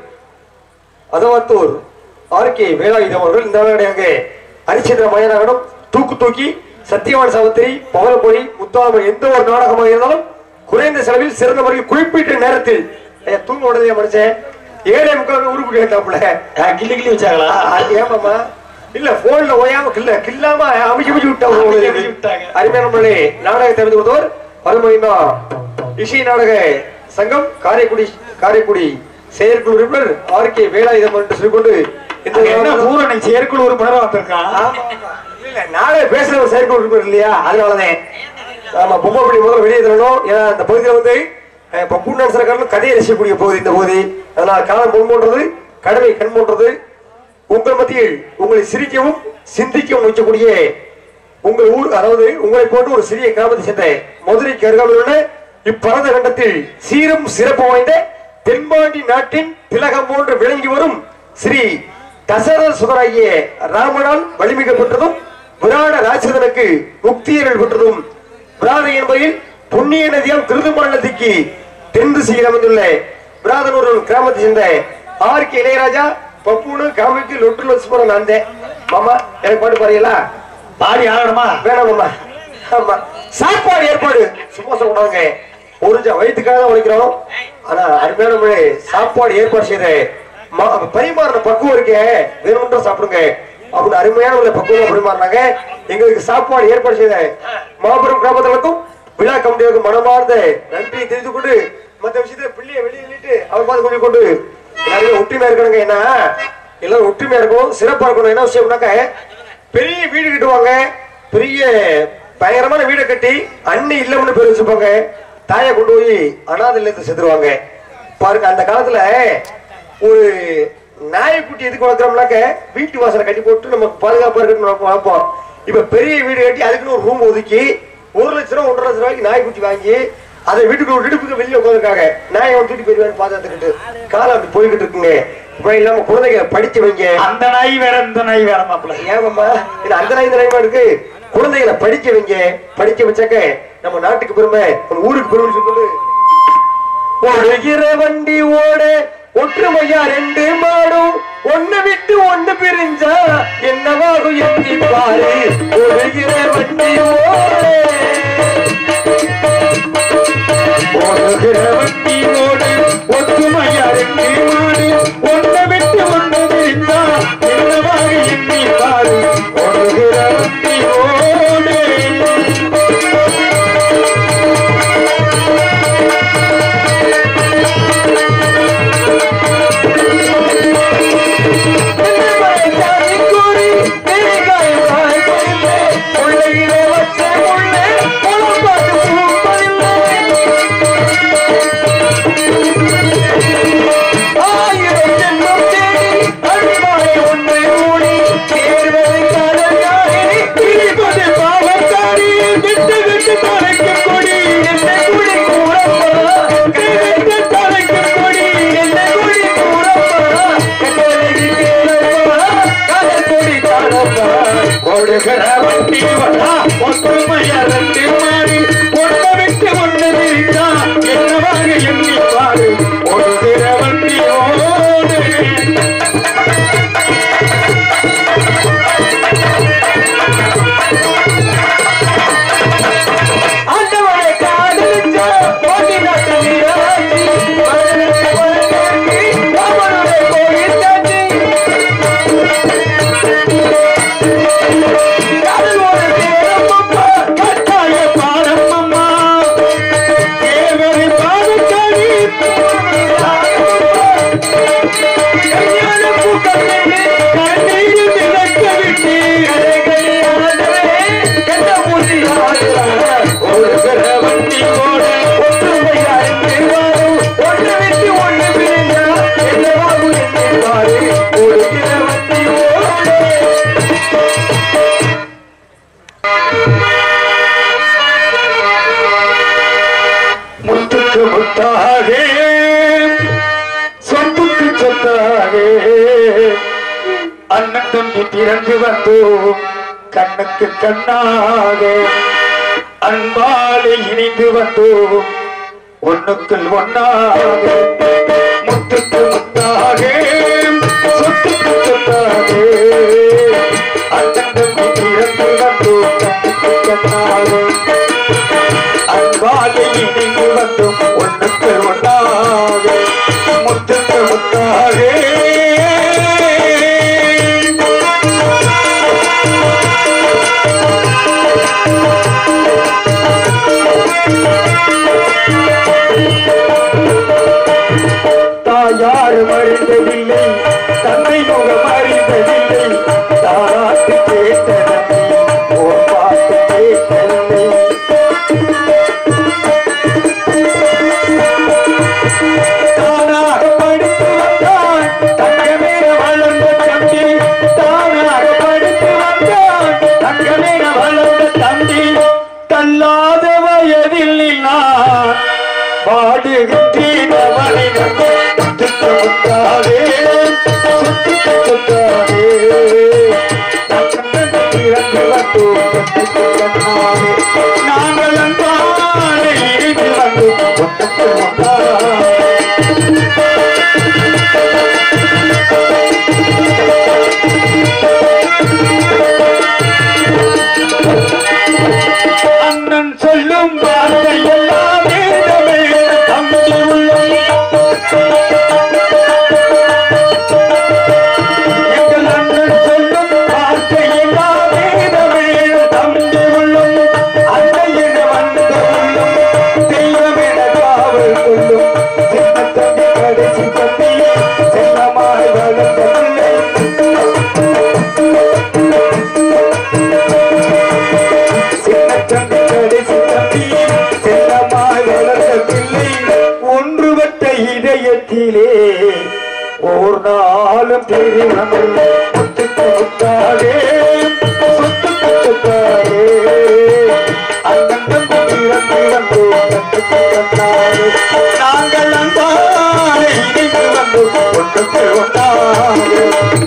Speaker 2: அதவத்தூர் ஆர் கே வேலாயுதம் அவர்கள் இந்த நாடக ஹரிச்சந்திர மயநாகனம் தூக்கு தூக்கி சத்தியவான் சாவித்திரி பவளப்பொழி முத்தாமை எந்த ஒரு நாடகமாக இருந்தாலும் குறைந்த செலவில் சிறந்த முறையில் குறிப்பிட்ட நேரத்தில் ஐயா, தூங்க உடனே மனுஷன் ஏழை முக்கால் உருப்பு கேட்டாப்புல
Speaker 1: கிள்ளி கிள்ளி வச்சாங்களா
Speaker 2: ஏமாமா இல்ல போன்ல ஓயாம கில்ல கில்லாம அமைச்சு அமைச்சு
Speaker 1: அமைச்சு
Speaker 2: விட்டாங்க
Speaker 1: விட்டாங்க.
Speaker 2: அருமையான நம்மளே நாடகத்தை தெரிந்து கொடுத்தவர் அருமையினா இசை நாடக சங்கம் காரைக்குடி காரைக்குடி செயற்குழு உறுப்பினர் ஆர் கே வேலாயுதம் என்று சொல்லிக்கொண்டு இந்த
Speaker 1: என்ன பூரணை செயற்குழு உறுப்பினரா வந்திருக்கான்
Speaker 2: ஆமா, ஆமா. இல்ல நாடக பேசுற ஒரு செயற்குழு உறுப்பினர் இல்லையா அதனாலதான் ஆமா பொம்மைப்படி முதல்ல வெளியே தரணும் ஏன்னா அந்த பகுதியில வந்து அஹ், இப்ப பூண்டான் சரக்காரர்கள் கதையை ரசிக்கக்கூடிய பகுதி இந்த பகுதி அதனால காலம் பொன் போன்றது கடமை கண் போன்றது உங்கள் மத்தியில் உங்களை சிரிக்கவும் சிந்திக்கவும் வைக்கக்கூடிய உங்கள் ஊர் அதாவது உங்களை போன்று ஒரு சிறிய கிராமத்தை சேர்ந்த மதுரைக்கு அருகாமையில் உள்ள இப்பரத கண்டத்தில் சீரும் சிறப்பு வாய்ந்த தென்பாண்டி நாட்டின் திலகம் போன்று விளங்கி வரும் ஸ்ரீ தசரத சுதராகிய ராமனால் வலிமிக பெற்றதும் விராட ராட்சதனுக்கு முக்தியர்கள் பெற்றதும் விராத என்பதில் புண்ணிய நதியாம் திருதுமால் நதிக்கு தென் திசையில் அமைந்துள்ள விராதனூர் கிராமத்தை சேர்ந்த ஆர் கே இளையராஜா பப்புனு காமிக்கு லொட்டு லட்சுமணன் அந்த மாமா எனக்கு பாட்டு பாருங்களா
Speaker 1: பாடி ஆகணுமா
Speaker 2: வேணாம் மாமா ஆமா சாப்பாடு ஏற்பாடு சும்மா சொல்லக்கூடாதுங்க ஒரு வயிற்றுக்காக தான் உழைக்கிறோம் ஆனா அருமையான முறை சாப்பாடு ஏற்பாடு செய்த மா- பரிமாறின பக்குவம் இருக்கே வேணும்ன்றா சாப்பிடுங்க அப்படின்னு அருமையான உள்ள பக்குவமா பரிமாறினாங்க எங்களுக்கு சாப்பாடு ஏற்பாடு செய்த மாபெரும் கிராமத்தினருக்கும் விழா கமிட்டிகளுக்கு மனமார்ந்த நன்றியை தெரிந்து கொண்டு மத்த விஷயத்துல பிள்ளைய வெளியே நின்னுட்டு அவர் பார்த்து கொண்டு கொண்டு எல்லாருமே ஒற்றுமையா இருக்கணுங்க என்ன எல்லாரும் ஒற்றுமையா இருக்கணும் சிறப்பா இருக்கணும் என்ன விஷயம்னாக்க பெரிய வீடு கட்டுவாங்க பெரிய பயங்கரமான வீடை கட்டி அண்ணி இல்லம்னு பேர் வச்சுப்பாங்க தாயை கொண்டு போய் அனாதை இல்லத்தை செத்துருவாங்க பாருங்க அந்த காலத்துல ஒரு நாய்க்குட்டி எதுக்கு வளர்க்குறோம்னாக்க வீட்டு வாசலை கட்டி போட்டு நமக்கு பாதுகாப்பா இருக்குன்னு நம்ம வளர்ப்போம் இப்ப பெரிய வீடு கட்டி அதுக்குன்னு ஒரு ரூம் ஒதுக்கி ஒரு லட்ச ரூபா ஒன்றரை லட்ச ரூபாய்க்கு நாய்க்குட்டி வாங்கி அதை வீட்டுக்கு விடுப்புக்கு வெளியே உட்காந்துருக்காங்க நாயை அவன் தூக்கி போயிருவாரு பாதுகாத்துக்கிட்டு காலம் அப்படி போய்கிட்டு இருக்குங்க இப்ப இல்லாம குழந்தைங்க படிச்சு வைங்க
Speaker 1: அந்த நாய் வேற இந்த நாய் வேற மாப்பிள்ள
Speaker 2: ஏமாம்மா இது அந்த நாய் தலைமா இருக்கு குழந்தைகளை படிக்க வைங்க படிக்க வச்சாக்க நம்ம நாட்டுக்கு பெருமை நம்ம ஊருக்கு பெருமை சொல்லு ஓடுகிற வண்டி ஓட ஒற்றுமையா ரெண்டு மாடும் ஒண்ணு விட்டு ஒண்ணு பிரிஞ்சா என்னவாகும் எத்தி பாரு ஓடுகிற வண்டி ஓட
Speaker 1: ஓடுகிற வண்டி ஓடு ஒத்துமையா ரெண்டு மாடு ஒன்றை விட்டு ஒன்று விரிந்தா என்னவாக எண்ணி பாரு ஓடுகிற வண்டி ஓடு விட்டு விட்டு தலைக்கும் கொடி என்னை குடி கூறப்பா விட்டு தலைக்கும் கொடி என்னை குடி கூறப்பா கட்டளைக்கு கேளப்பா கலக்கொடி தாழப்பா கொடுக்கிற வண்டி வடா ஒத்துமையா ரெண்டு மாறி ஒன்றை விட்டு ஒன்று விரித்தா என்னவாக எண்ணி பாரு ஒடுகிற வண்டி ஓடு ஆண்டவனை காதலிச்ச போட்டி நாட்டு வீராட்சி மனதிற்கு மனதிற்கு அவனுடைய கோயில் காட்சி காதல் ஒரு தேரம் அம்மா கட்டாய பாடம் அம்மா தேவரை பாதக்கடி கல்யாண பூக்களை கண்ணீரில் மிதக்க விட்டு கரைகளை ஆண்டவரே கண்ட மூசி ஒரு பிற வண்டி போட ஒற்றுமையா என்று வாரும் ஒன்று விட்டு ஒன்று பிரிந்தா என்னவாகும் என்று பாரு ஒரு பிற வண்டி ஓடு முத்துக்கு முத்தாக சொத்துக்கு சொத்தாக அண்ணன் தம்பி பிறந்து வந்தோம் கண்ணுக்கு கண்ணாக அன்பாலே இணைந்து வந்தோம் ஒண்ணுக்குள் ஒன்னாக முத்துக்கு முத்தாக சொத்துக்கு சொத்தாக அண்ணன் தம்பி பிறந்து வந்தோம் கண்ணுக்கு கண்ணாக அன்பாலே இணைந்து வந்தும் ஒன்றுக்கு ஒன்றாக முத்துக்கு முத்தாக தாயாரும் அறிந்ததில்லை தந்தை முகம் அறிந்ததில்லை தாராட்டு கேட்டதில்லை ஓர் பாட்டு கேட்டதில்லை தானாக படித்து வந்தான் தங்கமேன வளர்ந்த தம்பி தானாக படித்து வந்தான் தங்கமேன வளர்ந்த தம்பி தள்ளாத வயதில் நான் பாடுகின்றேன் அவனை சுத்துக்கு முத்தாதே சுத்துக்கு சுத்தாதே இறந்து வந்தோம் சுத்துக்கு கண்ணாலே நாங்கள் அன்பாலே இருந்து வந்தோம் ஒட்டுக்கு ஒன்றாக அண்ணன் சொல்லும் வார்த்தை எல்லாம் வேதமே தம்பி உள்ளம் எங்கள் அண்ணன் சொல்லும் வார்த்தை எல்லாம் வேதமே தம்பி உள்ளம் அன்னை என வந்த உள்ளம் தெய்வம் என காவல் கொள்ளும் சின்ன தம்பி கடைசி தம்பி செல்லமாய் வளர்ந்த பிள்ளை சின்னத்தம்பி கடைசி தம்பி செல்லமாய் வளர்ந்த பிள்ளை ஒன்றுபட்ட இதயத்திலே ஓர் நாளும் தெரியாமல் முத்துக்கு முத்தாலே சொத்துக்கு சொத்தாலே அண்ணன் தம்பி பிறந்து வந்தோம் கண்ணுக்கு கண்ணாலே நாங்கள் அன்பாலே இணைந்து வந்தோம் ஒன்றுக்கு ஒன்றாக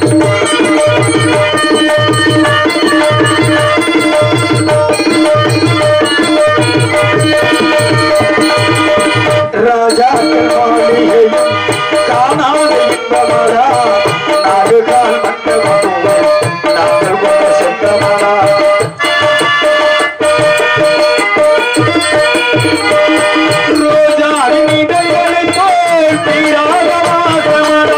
Speaker 1: ராஜாக்கள் மாளிகையும் காணாத இன்பமடா நாடு கால் மண்டபமும் நாங்கள் கொண்ட சொந்தமடா ரோஜா நிதழ்களை போல் தீராத வாசமடா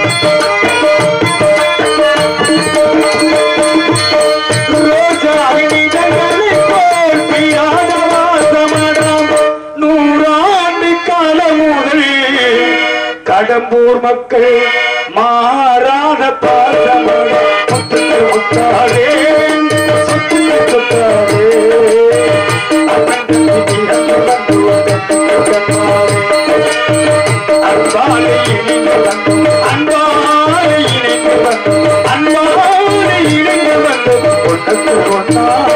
Speaker 1: ரோஜா நிதழ்களை போல் தீராத வாசமடாம் நூறாண்டு காலம் முதல் கடம்பூர் மக்கள் மாறாத பாசமடா முத்துக்கு முத்தாரே சுத்துக்கு சுத்தாரே அன்பாலே இணைந்து வந்து அன்பாலே இணைந்து வந்து அன்பாலே இணைந்து வந்து ஒன்றுக்கு ஒன்றா